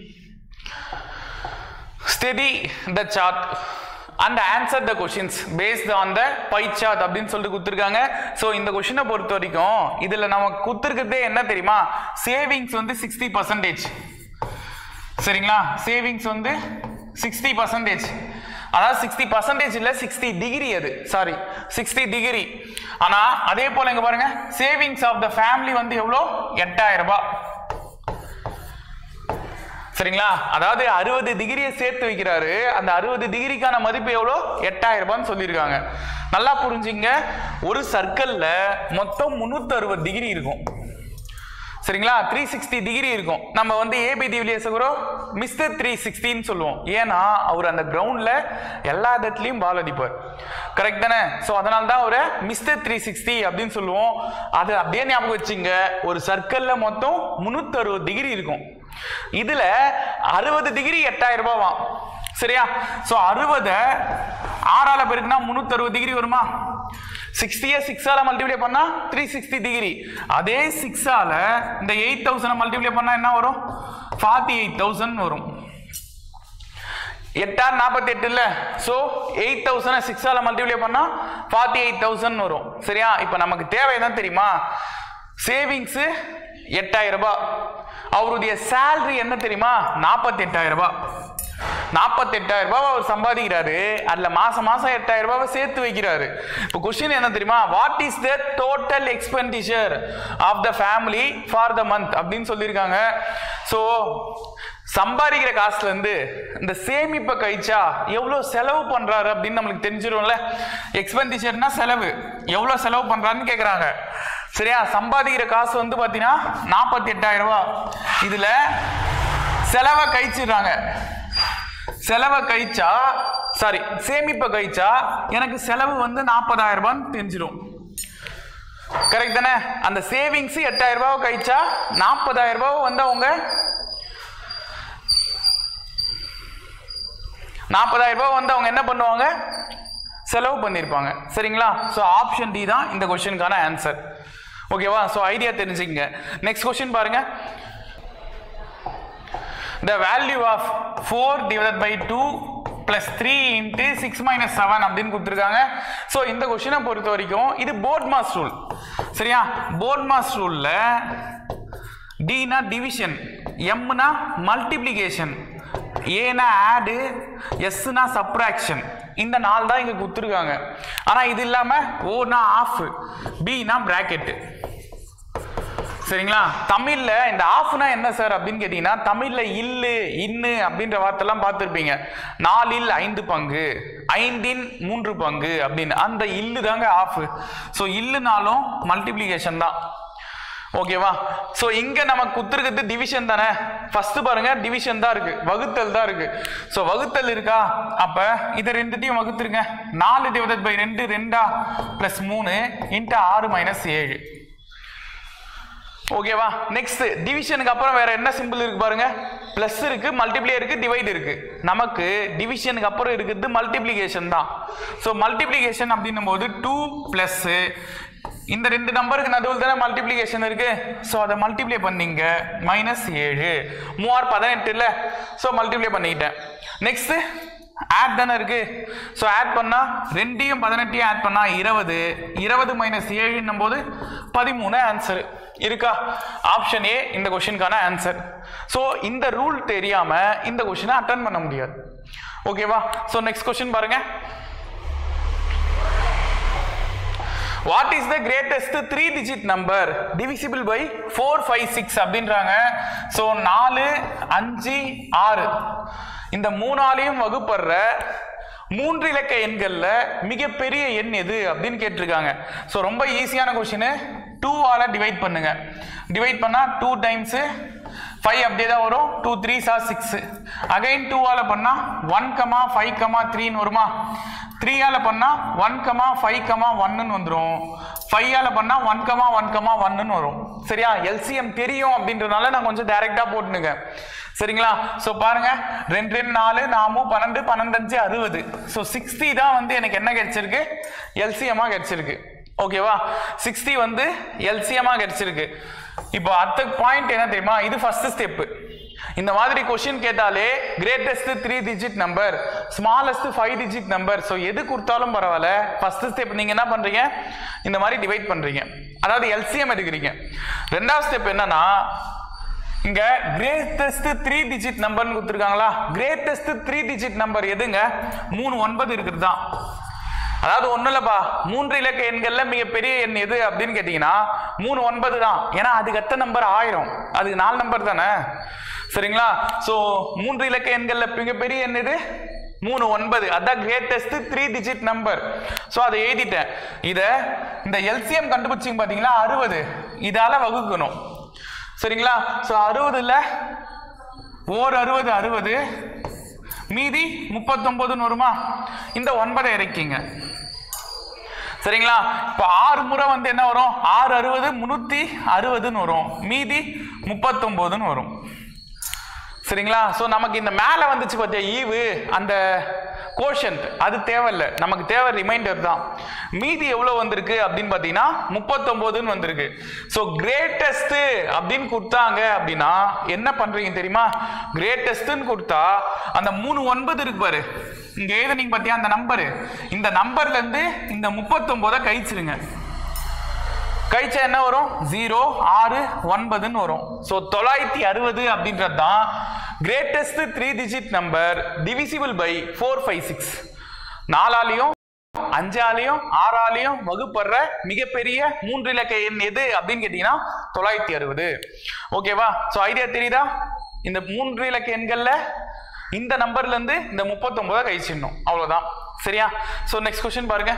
study the chart and answer the questions based on the pie chart அப்படின்னு சொல்லிட்டு கொடுத்துருக்காங்க ஸோ இந்த கொஷினை பொறுத்த வரைக்கும் இதில் நம்ம கொடுத்துருக்கிறதே என்ன தெரியுமா சேவிங்ஸ் வந்து சிக்ஸ்டி பர்சன்டேஜ் சரிங்களா சேவிங்ஸ் வந்து சிக்ஸ்டி பர்சன்டேஜ் அதாவது சிக்ஸ்டி பர்சன்டேஜ் இல்லை சிக்ஸ்டி டிகிரி அது சாரி சிக்ஸ்டி டிகிரி ஆனால் அதே போல் இங்கே பாருங்க சேவிங்ஸ் ஆஃப் த ஃபேமிலி வந்து எவ்வளோ எட்டாயிரம் ரூபாய் சரிங்களா அதாவது அறுபது டிகிரியை சேர்த்து வைக்கிறாரு அந்த அறுபது டிகிரிக்கான மதிப்பு எவ்வளோ எட்டாயிரம் ரூபான்னு சொல்லியிருக்காங்க நல்லா புரிஞ்சுங்க ஒரு சர்க்கிளில் மொத்தம் முந்நூற்றி அறுபது டிகிரி இருக்கும் சரிங்களா த்ரீ சிக்ஸ்டி டிகிரி இருக்கும் நம்ம வந்து ஏபி திவிலியசகுரோ மிஸ்டர் த்ரீ சிக்ஸ்டின்னு சொல்லுவோம் ஏன்னா அவர் அந்த கிரவுண்டில் எல்லா இடத்துலையும் பால் அடிப்பார் கரெக்ட் தானே ஸோ அதனால தான் அவரை மிஸ்டர் த்ரீ சிக்ஸ்டி அப்படின்னு சொல்லுவோம் அது அப்படியே ஞாபகம் வச்சுங்க ஒரு சர்க்கிளில் மொத்தம் முந்நூற்றறுபது டிகிரி இருக்கும் இதில் அறுபது டிகிரி எட்டாயிரம் ரூபாவாம் சரியா ஸோ அறுபதை ஆறால பெருக்குனா முந்நூற்றறுபது டிகிரி வருமா சிக்ஸ்டியை சிக்ஸால மல்டிப்ளை பண்ணா த்ரீ சிக்ஸ்டி டிகிரி அதே சிக்ஸால இந்த எயிட் தௌசண்ட் மல்டிப்ளை பண்ணா என்ன வரும் ஃபார்ட்டி எயிட் தௌசண்ட் வரும் எட்டார் நாற்பத்தி எட்டு இல்லை ஸோ எயிட் தௌசண்ட் சிக்ஸால மல்டிப்ளை பண்ணா ஃபார்ட்டி எயிட் தௌசண்ட் வரும் சரியா இப்போ நமக்கு தேவை என்ன தெரியுமா சேவிங்ஸு எட்டாயிரம் ரூபாய் அவருடைய சேலரி என்ன தெரியுமா நாற்பத்தி எட்டாயிரம் ரூபாய் நாற்பத்தெட்டாயிரம் ரூபாய் அவர் சம்பாதிக்கிறாரு அதுல மாசம் மாசம் எட்டாயிரம் ரூபாவை சேர்த்து வைக்கிறாரு இப்போ கொஸ்டின் என்ன தெரியுமா what is the total expenditure of the family for the month அப்படின்னு சொல்லியிருக்காங்க ஸோ சம்பாதிக்கிற காசுல இருந்து இந்த சேமிப்பை கழிச்சா எவ்வளவு செலவு பண்றாரு அப்படின்னு நம்மளுக்கு தெரிஞ்சிரும்ல எக்ஸ்பெண்டிச்சர்னா செலவு எவ்வளவு செலவு பண்றாருன்னு கேக்குறாங்க சரியா சம்பாதிக்கிற காசு வந்து பாத்தீங்கன்னா நாற்பத்தி எட்டாயிரம் ரூபாய் இதுல செலவை கழிச்சிடுறாங்க செலவை கழிச்சா சாரி சேமிப்பை கழிச்சா எனக்கு செலவு வந்து நாற்பதாயிரம் ரூபான்னு தெரிஞ்சிடும் கரெக்ட் தானே அந்த சேவிங்ஸ் எட்டாயிரம் ரூபாவை கழிச்சா நாற்பதாயிரம் ரூபாவை வந்து அவங்க நாற்பதாயிரம் ரூபாய் வந்து அவங்க என்ன பண்ணுவாங்க செலவு பண்ணியிருப்பாங்க சரிங்களா ஸோ ஆப்ஷன் டி தான் இந்த கொஸ்டினுக்கான ஆன்சர் ஓகேவா ஸோ ஐடியா தெரிஞ்சுக்கங்க நெக்ஸ்ட் கொஸ்டின் பாருங்க the value of 4 divided by 2 plus 3 into 6 minus 7 அப்படின்னு கொடுத்துருக்காங்க ஸோ இந்த கொஸ்டினை பொறுத்த வரைக்கும் இது போர்ட் மாஸ் ரூல் சரியா போர்ட் மாஸ் ரூலில் டினா டிவிஷன் எம்னா மல்டிப்ளிகேஷன் ஏனா ஆடு எஸ்னா சப்ராக்ஷன் இந்த நாள் தான் இங்கே கொடுத்துருக்காங்க ஆனால் இது இல்லாமல் ஓனா ஆஃப் பினா பிராக்கெட்டு சரிங்களா தமிழ்ல இந்த ஆஃப்னா என்ன சார் அப்படின்னு கேட்டீங்கன்னா தமிழ்ல இல்லு இன்னு அப்படின்ற வார்த்தைலாம் பார்த்துருப்பீங்க நாலில் ஐந்து பங்கு ஐந்தின் மூன்று பங்கு அப்படின்னு அந்த இல்லு தாங்க ஆஃப் ஸோ இல்லுனாலும் மல்டிப்ளிகேஷன் தான் ஓகேவா ஸோ இங்க நமக்கு குத்துருக்கிறது டிவிஷன் தானே ஃபர்ஸ்ட் பாருங்க டிவிஷன் தான் இருக்கு வகுத்தல் தான் இருக்கு ஸோ வகுத்தல் இருக்கா அப்ப இது ரெண்டுத்தையும் வகுத்துருங்க நாலு டிவைடட் பை ரெண்டு ரெண்டா பிளஸ் மூணு இன்ட்டு ஆறு மைனஸ் ஏழு ஓகேவா நெக்ஸ்ட் டிவிஷனுக்கு அப்புறம் வேற என்ன சிம்பிள் இருக்கு பாருங்க பிளஸ் இருக்கு மல்டிப்ளே இருக்கு டிவைட் இருக்கு நமக்கு டிவிஷனுக்கு அப்புறம் இருக்கிறது மல்டிப்ளிகேஷன் தான் ஸோ மல்டிப்ளிகேஷன் அப்படின்னும் போது டூ பிளஸ் இந்த ரெண்டு நம்பருக்கு நடுவில் தானே மல்டிப்ளிகேஷன் இருக்கு ஸோ அதை மல்டிப்ளை பண்ணீங்க மைனஸ் ஏழு மூவார் பதினெட்டு இல்லை ஸோ மல்டிப்ளை பண்ணிக்கிட்டேன் நெக்ஸ்ட் ஆட் தானே இருக்கு ஸோ ஆட் பண்ணா ரெண்டையும் பதினெட்டையும் ஆட் பண்ணா இருபது இருபது மைனஸ் ஏழுன்னும் போது பதிமூணு ஆன்சர் இருக்கா ஆப்ஷன் ஏ இந்த கொஷினுக்கான ஆன்சர் ஸோ இந்த ரூல் தெரியாம இந்த கொஷினை அட்டன் பண்ண முடியாது ஓகேவா ஸோ நெக்ஸ்ட் கொஷின் பாருங்க what is the greatest three digit number divisible by four five six அப்படின்றாங்க ஸோ நாலு அஞ்சு ஆறு இந்த மூணாலையும் வகுப்படுற மூன்று இலக்க எண்கள்ல மிகப்பெரிய எண் எது அப்படின்னு கேட்டிருக்காங்க ஸோ ரொம்ப ஈஸியான கொஷின் டூ ஆல டிவைட் பண்ணுங்க டிவைட் பண்ணா டூ டைம்ஸ் ஃபைவ் அப்படியே தான் வரும் two three sir six again டூவால் பண்ணால் ஒன் கமா ஃபைவ் கமா த்ரீன்னு வருமா த்ரீயால் பண்ணால் ஒன் கமா ஃபைவ் கமா ஒன்னுன்னு வந்துடும் ஃபைவால் பண்ணால் ஒன் கமா ஒன் கமா ஒன்னுன்னு வரும் சரியா எல்சிஎம் தெரியும் அப்படின்றதுனால நான் கொஞ்சம் டைரெக்டாக போட்டுனுங்க சரிங்களா ஸோ பாருங்க ரெண்டு ரெண்டு நாலு நாமு பன்னெண்டு பன்னெண்டு அஞ்சு அறுபது ஸோ சிக்ஸ்டி தான் வந்து எனக்கு என்ன கிடைச்சிருக்கு எல்சிஎம்மாக கிடைச்சிருக்கு ஓகேவா சிக்ஸ்டி வந்து எல்சிஎம்மாக கிடைச்சிருக்கு இப்போ அடுத்த பாயிண்ட் என்ன தெரியுமா இது ஃபர்ஸ்ட் ஸ்டெப் இந்த மாதிரி கொஸ்டின் கேட்டாலே greatest three digit number smallest five digit number so எது கொடுத்தாலும் பரவாயில்ல ஃபர்ஸ்ட் ஸ்டெப் நீங்க என்ன பண்றீங்க இந்த மாதிரி டிவைட் பண்றீங்க அதாவது எல்சிஎம் எடுக்கிறீங்க ரெண்டாவது ஸ்டெப் என்னன்னா இங்க கிரேட்டஸ்ட் த்ரீ டிஜிட் நம்பர்னு கொடுத்துருக்காங்களா கிரேட்டஸ்ட் த்ரீ டிஜிட் நம்பர் எதுங்க மூணு ஒன்பது இருக்கிறது தான் அதாவது ஒன்றும் இல்லைப்பா மூன்று இலக்க எண்கள்ல மிகப்பெரிய எண் எது அப்படின்னு கேட்டிங்கன்னா மூணு ஒன்பது தான் ஏன்னா அதுக்கு எத்தனை நம்பர் ஆயிரம் அதுக்கு நாலு நம்பர் தானே சரிங்களா ஸோ மூன்று இலக்க எண்கள்ல மிகப்பெரிய எண் எது மூணு ஒன்பது அதான் greatest three digit number so அதை எழுதிட்டேன் இதை இந்த எல்சிஎம் கண்டுபிடிச்சிங்க பார்த்தீங்களா அறுபது இதால வகுக்கணும் சரிங்களா ஸோ அறுபதுல ஓர் அறுபது அறுபது மீதி முப்பத்தொன்பதுன்னு வருமா இந்த ஒன்பதை இறக்கிங்க சரிங்களா இப்போ ஆறு முறை வந்து என்ன வரும் ஆறு அறுபது முந்நூற்றி அறுபதுன்னு வரும் மீதி முப்பத்தொம்போதுன்னு வரும் சரிங்களா ஸோ நமக்கு இந்த மேலே வந்துச்சு பார்த்தியா ஈவு அந்த கோஷன்ட் அது தேவையில்லை நமக்கு தேவை ரிமைண்டர் தான் மீதி எவ்வளோ வந்திருக்கு அப்படின்னு பார்த்தீங்கன்னா முப்பத்தொம்போதுன்னு வந்திருக்கு ஸோ கிரேட்டஸ்ட்டு அப்படின்னு கொடுத்தாங்க அப்படின்னா என்ன பண்ணுறீங்க தெரியுமா கிரேட்டஸ்ட்டுன்னு கொடுத்தா அந்த மூணு ஒன்பது இருக்கு பாரு இங்கே எழுதுனீங்க பார்த்தியா அந்த நம்பரு இந்த நம்பர்லேருந்து இந்த முப்பத்தொம்போதை கழிச்சிருங்க கழிச்சா என்ன வரும் ஜீரோ ஆறு ஒன்பதுன்னு வரும் ஸோ தொள்ளாயிரத்தி அறுபது அப்படின்றது தான் greatest three digit number divisible by four five six நாலாலையும் அஞ்சாலையும் ஆறாலையும் வகுப்படுற மிகப்பெரிய மூன்று இலக்க எண் எது அப்படின்னு கேட்டீங்கன்னா தொள்ளாயிரத்தி அறுபது ஓகேவா ஸோ ஐடியா தெரியுதா இந்த மூன்று இலக்க எண்கள்ல இந்த நம்பர்ல இருந்து இந்த முப்பத்தொன்பதை கழிச்சிடணும் அவ்வளவுதான் சரியா ஸோ நெக்ஸ்ட் கொஸ்டின் பாருங்க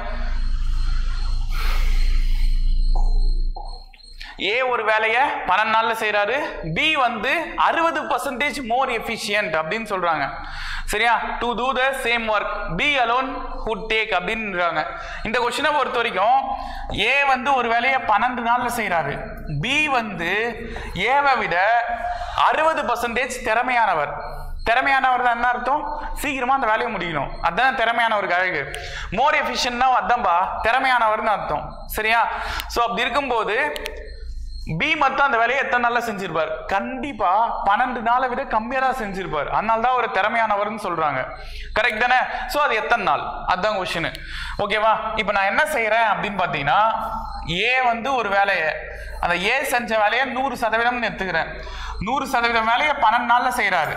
ஏ ஒரு வேலையை பன்னெண்டு நாள்ல செய்றாரு பி வந்து அறுபது பர்சன்டேஜ் மோர் எஃபிஷியன்ட் அப்படின்னு சொல்றாங்க சரியா to do the same work B alone would take அப்படின்றாங்க இந்த கொஸ்டினை பொறுத்த வரைக்கும் ஏ வந்து ஒரு வேலையை பன்னெண்டு நாள்ல செய்றாரு பி வந்து ஏவை விட அறுபது பர்சன்டேஜ் திறமையானவர் திறமையானவர் தான் என்ன அர்த்தம் சீக்கிரமா அந்த வேலையை முடிக்கணும் அதான் திறமையானவருக்கு அழகு மோர் எஃபிஷியன்ட்னா அதான்பா திறமையானவர்னு அர்த்தம் சரியா ஸோ அப்படி இருக்கும்போது பி மட்டும் அந்த வேலையை எத்தனை நாள்ல செஞ்சிருப்பார் கண்டிப்பா பன்னெண்டு நாளை விட கம்மியா தான் செஞ்சிருப்பார் அதனால தான் ஒரு திறமையானவர்னு சொல்றாங்க கரெக்ட் தானே ஸோ அது எத்தனை நாள் அதுதான் கொஸ்டின் ஓகேவா இப்போ நான் என்ன செய்யறேன் அப்படின்னு பார்த்தீங்கன்னா ஏ வந்து ஒரு வேலையை அந்த ஏ செஞ்ச வேலையை நூறு சதவீதம்னு எடுத்துக்கிறேன் நூறு சதவீதம் வேலையை பன்னெண்டு நாள்ல செய்றாரு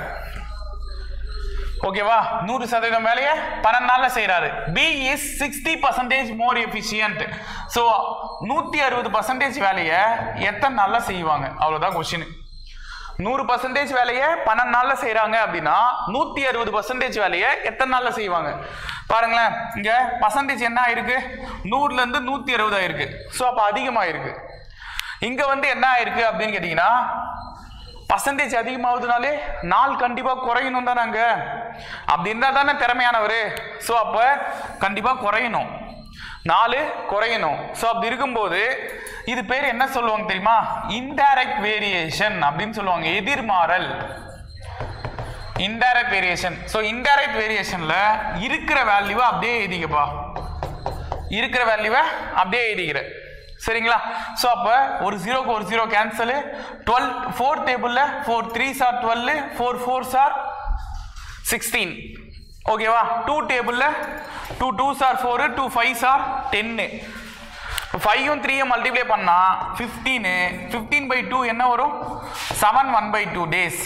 ஓகேவா நூறு சதவீதம் வேலையை பன்னெண்டு நாள்ல செய்றாரு B is sixty percentage more efficient so நூத்தி அறுபது பர்சன்டேஜ் வேலையை எத்தனை நாள்ல செய்வாங்க அவ்வளவுதான் கொஸ்டின் நூறு பர்சன்டேஜ் வேலையை பன்னெண்டு நாள்ல செய்றாங்க அப்படின்னா நூத்தி அறுபது பர்சன்டேஜ் வேலையை எத்தனை நாள்ல செய்வாங்க பாருங்களேன் இங்க பர்சன்டேஜ் என்ன ஆயிருக்கு நூறுல இருந்து நூத்தி அறுபது ஆயிருக்கு ஸோ அப்ப அதிகமாயிருக்கு இங்க வந்து என்ன ஆயிருக்கு அப்படின்னு கேட்டீங்கன்னா பர்சன்டேஜ் அதிகமாகுதுனாலே நாள் கண்டிப்பா குறையணும் தான் நாங்க அப்படி இருந்தா தானே திறமையானவர் ஸோ அப்ப கண்டிப்பா குறையணும் நாலு குறையணும் ஸோ அப்படி இருக்கும்போது இது பேர் என்ன சொல்லுவாங்க தெரியுமா இன்டைரக்ட் வேரியேஷன் அப்படின்னு சொல்லுவாங்க எதிர்மாறல் இன்டைரக்ட் வேரியேஷன் ஸோ இன்டைரக்ட் வேரியேஷன்ல இருக்கிற வேல்யூவை அப்படியே எழுதிக்கப்பா இருக்கிற வேல்யூவை அப்படியே எழுதிக்கிற சரிங்களா ஸோ அப்போ ஒரு ஜீரோக்கு ஒரு ஜீரோ கேன்சலு டுவெல் ஃபோர் டேபிளில் four three sir twelve four four sir sixteen ஓகேவா டூ டேபிளில் two two sir four two five sir டென்னு ஃபைவும் த்ரீயை மல்டிப்ளை பண்ணால் ஃபிஃப்டீனு ஃபிஃப்டீன் பை டூ என்ன வரும் seven one by two days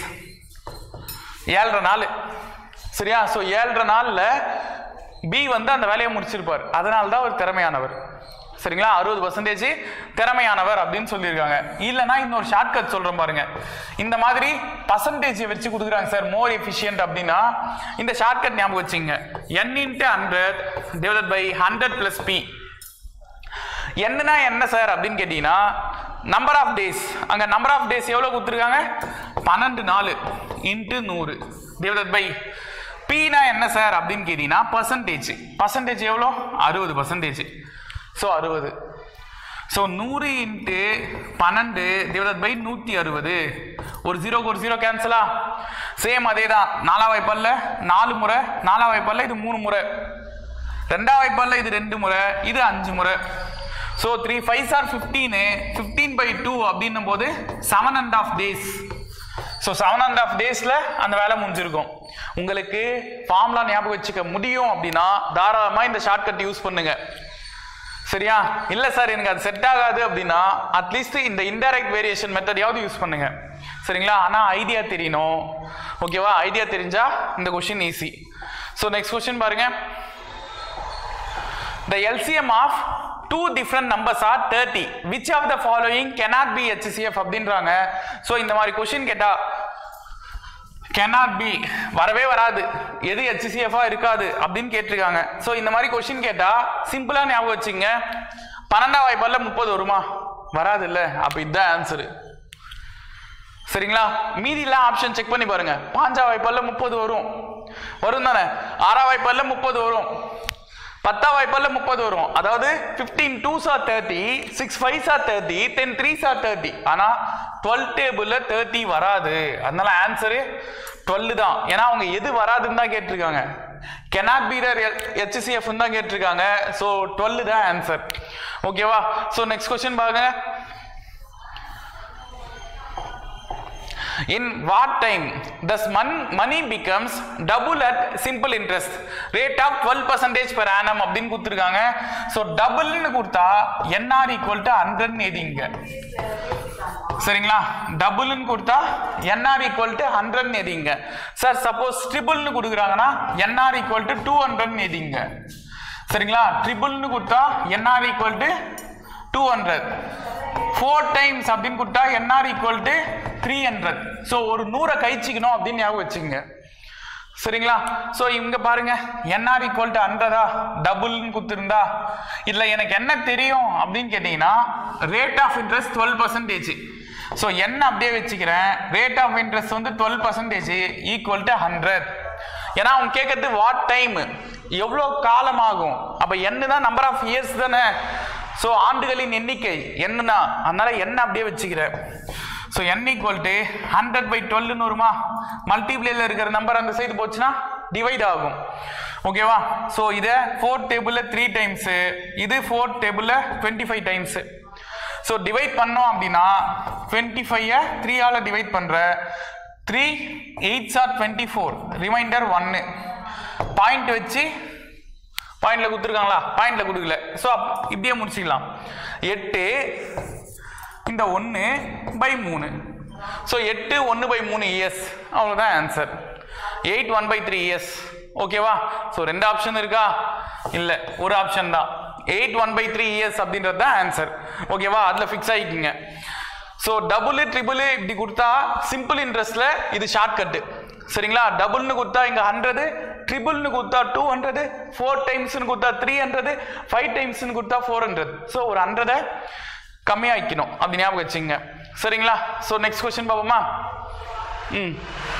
ஏழரை நாள் சரியா ஸோ ஏழரை நாளில் பி வந்து அந்த வேலையை முடிச்சிருப்பார் அதனால தான் அவர் திறமையானவர் சரிங்களா அறுபது பர்சன்டேஜ் திறமையானவர் அப்படின்னு சொல்லியிருக்காங்க இல்லைன்னா இன்னொரு ஷார்ட்கட் சொல்றேன் பாருங்க இந்த மாதிரி பர்சன்டேஜ் வச்சு கொடுக்குறாங்க சார் மோர் எஃபிஷியன்ட் அப்படின்னா இந்த ஷார்ட்கட் ஞாபகம் வச்சுங்க N into hundred divide by hundred plus P என்னன்னா என்ன சார் அப்படின்னு கேட்டீங்கன்னா நம்பர் ஆஃப் டேஸ் அங்க நம்பர் ஆஃப் டேஸ் எவ்வளவு கொடுத்துருக்காங்க பன்னெண்டு நாலு இன்ட்டு நூறு டிவைட் பை பீனா என்ன சார் அப்படின்னு கேட்டீங்கன்னா பர்சன்டேஜ் பர்சன்டேஜ் எவ்வளோ அறுபது பர்சன்டேஜ் ஸோ அறுபது ஸோ நூறு இன்ட்டு பன்னெண்டு டிவைட் பை நூற்றி அறுபது ஒரு ஜீரோக்கு ஒரு ஜீரோ கேன்சலா சேம் அதே தான் நாலாம் வாய்ப்பால்ல நாலு முறை நாலாம் வாய்ப்பால்ல இது மூணு முறை ரெண்டாம் வாய்ப்பால்ல இது ரெண்டு முறை இது அஞ்சு முறை so three five are fifteen fifteen by two அப்படின்னும் போது seven and half days so seven and half டேஸில் அந்த வேலை முடிஞ்சிருக்கும் உங்களுக்கு ஃபார்ம்லாம் ஞாபகம் வச்சுக்க முடியும் அப்படின்னா தாராளமாக இந்த ஷார்ட்கட் யூஸ் பண்ணுங்க சரியா இல்ல சார் எனக்கு அது செட் ஆகாது அப்படின்னா அட்லீஸ்ட் இந்த இன்டைரக்ட் வேரியேஷன் மெத்தடையாவது யூஸ் பண்ணுங்க சரிங்களா ஆனா ஐடியா தெரியணும் ஓகேவா ஐடியா தெரிஞ்சா இந்த question easy so next question பாருங்க the LCM of two different numbers are 30 which of the following cannot be HCF அப்படின்றாங்க ஸோ இந்த மாதிரி கொஸ்டின் கேட்டா cannot be வரவே வராது எது HCF ஆ இருக்காது அப்படின்னு கேட்டிருக்காங்க ஸோ இந்த மாதிரி கொஸ்டின் கேட்டா சிம்பிளா ஞாபகம் வச்சுங்க பன்னெண்டாம் வாய்ப்பால முப்பது வருமா வராது இல்ல அப்ப இதுதான் ஆன்சரு சரிங்களா மீதி எல்லாம் ஆப்ஷன் செக் பண்ணி பாருங்க பாஞ்சா வாய்ப்பால்ல முப்பது வரும் வரும் தானே ஆறா வாய்ப்பால்ல முப்பது வரும் பத்தா வாய்ப்பால்ல முப்பது வரும் அதாவது fifteen two are thirty six five are thirty ten three are thirty ஆனால் டுவெல் டேபிளில் தேர்ட்டி வராது அதனால ஆன்சரு டுவெல் தான் ஏன்னா அவங்க எது வராதுன்னு தான் கேட்டிருக்காங்க கெனாட் பீரர் ஹெச்சிசிஎஃப் தான் கேட்டிருக்காங்க ஸோ டுவெல் தான் ஆன்சர் ஓகேவா ஸோ நெக்ஸ்ட் கொஸ்டின் பாருங்க In what time does mon- money becomes double at simple interest rate of 12 percentage per annum அப்படின்னு கொடுத்துருக்காங்க ஸோ டபுள்னு கொடுத்தா என்ஆர் ஈக்குவல் டு ஹண்ட்ரட்னு எதிங்க சரிங்களா டபுள்னு கொடுத்தா என்ஆர் ஈக்குவல் டு ஹண்ட்ரட்னு எதிங்க சார் சப்போஸ் ட்ரிபிள்னு கொடுக்குறாங்கன்னா என்ஆர் ஈக்குவல் டு டூ ஹண்ட்ரட்னு எதிங்க சரிங்களா ட்ரிபிள்னு கொடுத்தா NR equal to two hundred four times அப்படின்னு கொடுத்தா NR equal to three hundred so ஒரு நூறை கழிச்சிக்கணும் அப்படின்னு ஞாபகம் வச்சுக்கோங்க சரிங்களா ஸோ இங்க பாருங்க என்ஆர் ஈக்குவல் டு ஹண்ட்ரடா டபுள்னு கொடுத்துருந்தா இல்லை எனக்கு என்ன தெரியும் அப்படின்னு கேட்டிங்கன்னா rate of interest twelve percentage so என்ன அப்படியே வச்சுக்கிறேன் ரேட் ஆஃப் இன்ட்ரெஸ்ட் வந்து twelve percentage equal to hundred ஏன்னா அவங்க கேட்கறது வாட் டைம் எவ்வளோ காலம் ஆகும் அப்போ என்ன தான் நம்பர் ஆஃப் இயர்ஸ் தானே ஸோ ஆண்டுகளின் எண்ணிக்கை என்னன்னா அதனால என்ன அப்படியே வச்சுக்கிறேன் so n equal to hundred by டுவெல்னு வருமா மல்டிப்ளேல இருக்கிற நம்பர் அந்த சைடு போச்சுன்னா டிவைட் ஆகும் ஓகேவா ஸோ இதை ஃபோர் டேபிளில் த்ரீ டைம்ஸு இது ஃபோர் டேபிளில் twenty five times so divide பண்ணோம் அப்படின்னா டுவெண்ட்டி ஃபைவை த்ரீயால் டிவைட் பண்ணுற three eights are twenty four remainder ஒன்று பாயிண்ட் வச்சு பாயிண்ட்ல கொடுத்துருக்காங்களா பாயிண்ட்ல கொடுக்கல ஸோ இப்படியே முடிச்சுக்கலாம் எட்டு இந்த ஒன்று பை மூணு ஸோ எட்டு ஒன்று பை மூணு இயர்ஸ் அவ்வளோதான் answer eight one by three years ஓகேவா ஸோ ரெண்டு ஆப்ஷன் இருக்கா இல்லை ஒரு ஆப்ஷன் தான் eight one by three years அப்படின்றது தான் ஆன்சர் ஓகேவா அதில் ஃபிக்ஸ் ஆகிக்கிங்க ஸோ டபுள் ட்ரிபிள் இப்படி கொடுத்தா சிம்பிள் இன்ட்ரெஸ்ட்ல இது ஷார்ட்கட்டு சரிங்களா டபுள்னு கொடுத்தா இங்க ஹண்ட்ரடு ட்ரிபிள்னு கொடுத்தா டூ ஹண்ட்ரடு ஃபோர் டைம்ஸ்னு கொடுத்தா த்ரீ ஹண்ட்ரடு ஃபைவ் டைம்ஸ்னு கொடுத்தா ஃபோர் ஹண்ட்ரட் ஸோ ஒரு ஹண்ட்ரடை கம்மியாக்கணும் அப்படி ஞாபகம் வச்சுங்க சரிங்களா ஸோ நெக்ஸ்ட் கொஸ்டின் பார்ப்போமா ம்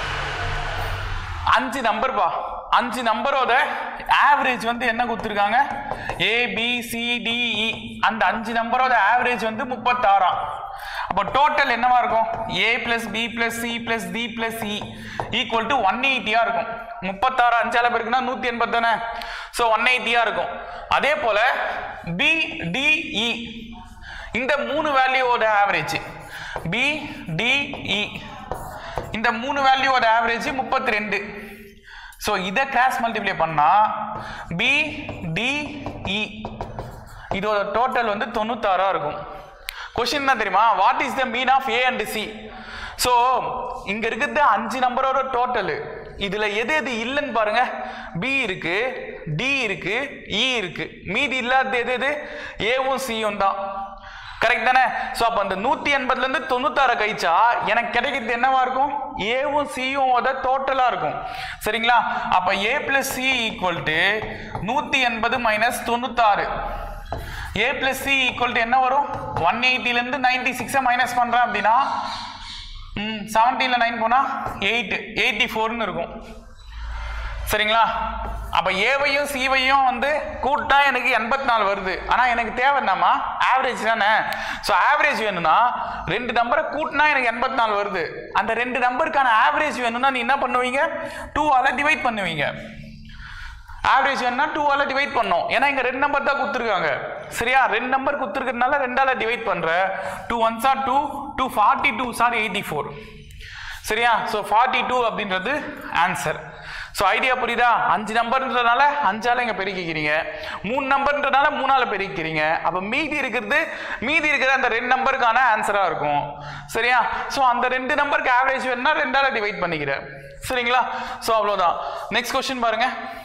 அஞ்சு நம்பர் பா அஞ்சு நம்பரோட ஆவரேஜ் வந்து என்ன கொடுத்துருக்காங்க A B C D E அந்த அஞ்சு நம்பரோட ஆவரேஜ் வந்து முப்பத்தாறாம் அப்போ டோட்டல் என்னவா இருக்கும் A plus B plus C plus D plus E equal to one எயிட்டியா இருக்கும் முப்பத்தாறு அஞ்சால பேருக்குன்னா நூத்தி எண்பது தானே ஸோ ஒன் எயிட்டியா இருக்கும் அதே போல பி டி இ இந்த மூணு வேல்யூவோட ஆவரேஜ் பி டி இ இந்த மூணு வேல்யூவோட ஆவரேஜ் முப்பத்தி ரெண்டு ஸோ இதை கிராஸ் மல்டிப்ளை பண்ணா பி டி இ இதோட டோட்டல் வந்து தொண்ணூத்தாறா இருக்கும் கொஸ்டின் என்ன தெரியுமா what is the mean of A and C so இங்க இருக்கிறது அஞ்சு நம்பரோட டோட்டலு இதுல எது எது இல்லைன்னு பாருங்க பி இருக்கு டி இருக்கு இ இருக்கு மீதி இல்லாதது எது எது ஏவும் சியும் தான் கரெக்ட் தானே ஸோ அப்போ அந்த நூற்றி எண்பதுலேருந்து தொண்ணூத்தாறு கழிச்சா எனக்கு கிடைக்கிறது என்னவா இருக்கும் ஏவும் சியும் டோட்டலாக இருக்கும் சரிங்களா அப்போ A plus C equal to நூற்றி எண்பது மைனஸ் தொண்ணூத்தாறு A plus C equal to என்ன வரும் ஒன் எயிட்டிலேருந்து நைன்டி சிக்ஸை மைனஸ் பண்ணுறேன் அப்படின்னா ம் செவன்டீனில் நைன் போனால் எயிட் எயிட்டி ஃபோர்னு இருக்கும் சரிங்களா அப்போ ஏவையும் சிவையும் வந்து கூட்டா எனக்கு எண்பத்தி நாலு வருது ஆனால் எனக்கு தேவை என்னம்மா ஆவரேஜ் தானே ஸோ ஆவரேஜ் வேணும்னா ரெண்டு நம்பரை கூட்டினா எனக்கு எண்பத்தி நாலு வருது அந்த ரெண்டு நம்பருக்கான ஆவரேஜ் வேணும்னா நீ என்ன பண்ணுவீங்க டூவால் டிவைட் பண்ணுவீங்க ஆவரேஜ் வேணும்னா டூவால் டிவைட் பண்ணோம் ஏன்னா இங்கே ரெண்டு நம்பர் தான் கொடுத்துருக்காங்க சரியா ரெண்டு நம்பர் கொடுத்துருக்கறதுனால ரெண்டால டிவைட் பண்ணுற two one are two two forty two are eighty four சரியா ஸோ ஃபார்ட்டி டூ அப்படின்றது ஆன்சர் ஸோ ஐடியா புரியுதா அஞ்சு நம்பர்ன்றதுனால அஞ்சால இங்கே பெருக்கிக்கிறீங்க மூணு நம்பர்ன்றதுனால மூணால பெருக்கிக்கிறீங்க அப்போ மீதி இருக்கிறது மீதி இருக்கிற அந்த ரெண்டு நம்பருக்கான ஆன்சராக இருக்கும் சரியா ஸோ அந்த ரெண்டு நம்பருக்கு ஆவரேஜ் வேணும்னா ரெண்டால டிவைட் பண்ணிக்கிறேன் சரிங்களா ஸோ அவ்வளோதான் நெக்ஸ்ட் கொஸ்டின் பாருங்க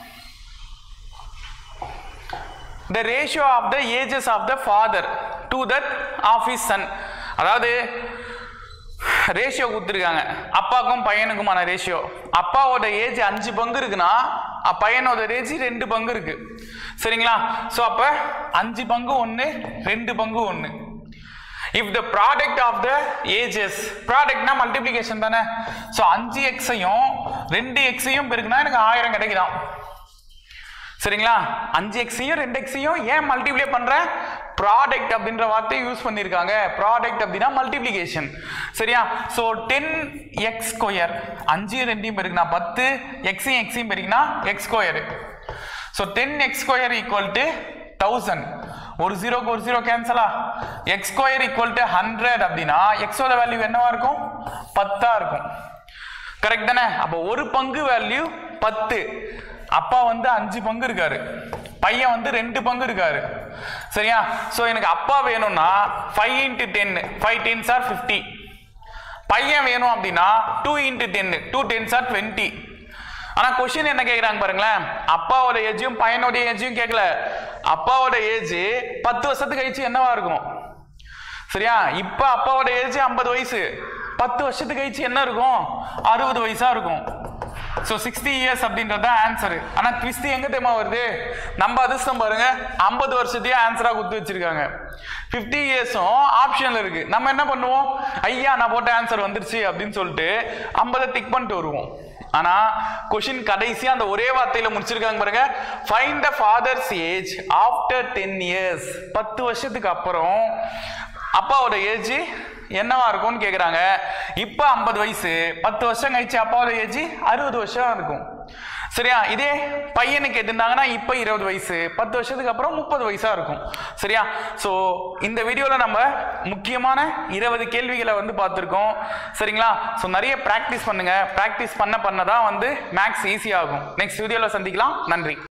the ratio of the ages of the father to that of his son அதாவது ரேஷியோ கொடுத்துருக்காங்க அப்பாவுக்கும் பையனுக்குமான ரேஷியோ அப்பாவோட ஏஜ் அஞ்சு பங்கு இருக்குன்னா அ- பையனோட ஏஜ் ரெண்டு பங்கு இருக்கு சரிங்களா ஸோ அப்போ அஞ்சு பங்கு ஒன்று ரெண்டு பங்கு ஒன்று if the product of the ages ப்ராடக்ட்னா மல்டிப்ளிகேஷன் தானே ஸோ அஞ்சு எக்ஸையும் ரெண்டு எக்ஸையும் பெருக்குனா எனக்கு ஆயிரம் கிடைக்குதாம் சரிங்களா அஞ்சு எக்ஸையும் ரெண்டு எக்ஸையும் ஏன் மல்டிப்ளை பண்றேன் ப்ராடக்ட் அப்படின்ற வார்த்தையை யூஸ் பண்ணியிருக்காங்க ப்ராடக்ட் அப்படின்னா மல்டிப்ளிகேஷன் சரியா ஸோ டென் எக்ஸ் ஸ்கொயர் அஞ்சு ரெண்டையும் பெருக்குனா பத்து எக்ஸையும் எக்ஸையும் பெருக்கினா x square so ten x square equal to thousand ஒரு ஜீரோக்கு ஒரு ஜீரோ கேன்சலா x square equal to hundred அப்படின்னா எக்ஸோட வேல்யூ என்னவா இருக்கும் பத்தா இருக்கும் கரெக்ட் தானே அப்போ ஒரு பங்கு வேல்யூ பத்து அப்பா வந்து அஞ்சு பங்கு இருக்காரு பையன் வந்து ரெண்டு பங்கு இருக்காரு சரியா ஸோ எனக்கு அப்பா வேணும்னா five into ten five tens are fifty பையன் வேணும் அப்படின்னா two into ten two tens are twenty ஆனா கொஸ்டின் என்ன கேக்குறாங்க பாருங்களேன் அப்பாவோட ஏஜும் பையனோட ஏஜும் கேட்கல அப்பாவோட ஏஜ் பத்து வருஷத்துக்கு கழிச்சு என்னவா இருக்கும் சரியா இப்ப அப்பாவோட ஏஜ் ஐம்பது வயசு பத்து வருஷத்துக்கு கழிச்சு என்ன இருக்கும் அறுபது வயசா இருக்கும் ஸோ சிக்ஸ்டி இயர்ஸ் அப்படின்றது தான் ஆன்சர் ஆனா ட்விஸ்ட் எங்க தெரியுமா வருது நம்ம அதிர்ஷ்டம் பாருங்க ஐம்பது வருஷத்தையும் ஆன்சரா கொடுத்து வச்சிருக்காங்க ஃபிஃப்டி இயர்ஸும் ஆப்ஷன்ல இருக்கு நம்ம என்ன பண்ணுவோம் ஐயா நான் போட்ட ஆன்சர் வந்துருச்சு அப்படின்னு சொல்லிட்டு ஐம்பதை டிக் பண்ணிட்டு வருவோம் ஆனா கொஷின் கடைசியா அந்த ஒரே வார்த்தையில முடிச்சிருக்காங்க பாருங்க find the father's age after ten years பத்து வருஷத்துக்கு அப்புறம் அப்பாவோட ஏஜ் என்னவா இருக்கும்னு கேக்குறாங்க இப்ப ஐம்பது வயசு பத்து வருஷம் கழிச்சு அப்பாவோட ஏஜ் அறுபது வருஷம் இருக்கும் சரியா இதே பையனுக்கு எதிர்ந்தாங்கன்னா இப்ப இருபது வயசு பத்து வருஷத்துக்கு அப்புறம் முப்பது வயசா இருக்கும் சரியா ஸோ இந்த வீடியோல நம்ம முக்கியமான இருபது கேள்விகளை வந்து பார்த்துருக்கோம் சரிங்களா ஸோ நிறைய ப்ராக்டிஸ் பண்ணுங்க ப்ராக்டிஸ் பண்ண பண்ண தான் வந்து மேக்ஸ் ஈஸியாகும் நெக்ஸ்ட் வீடியோல சந்திக்கலாம் நன்றி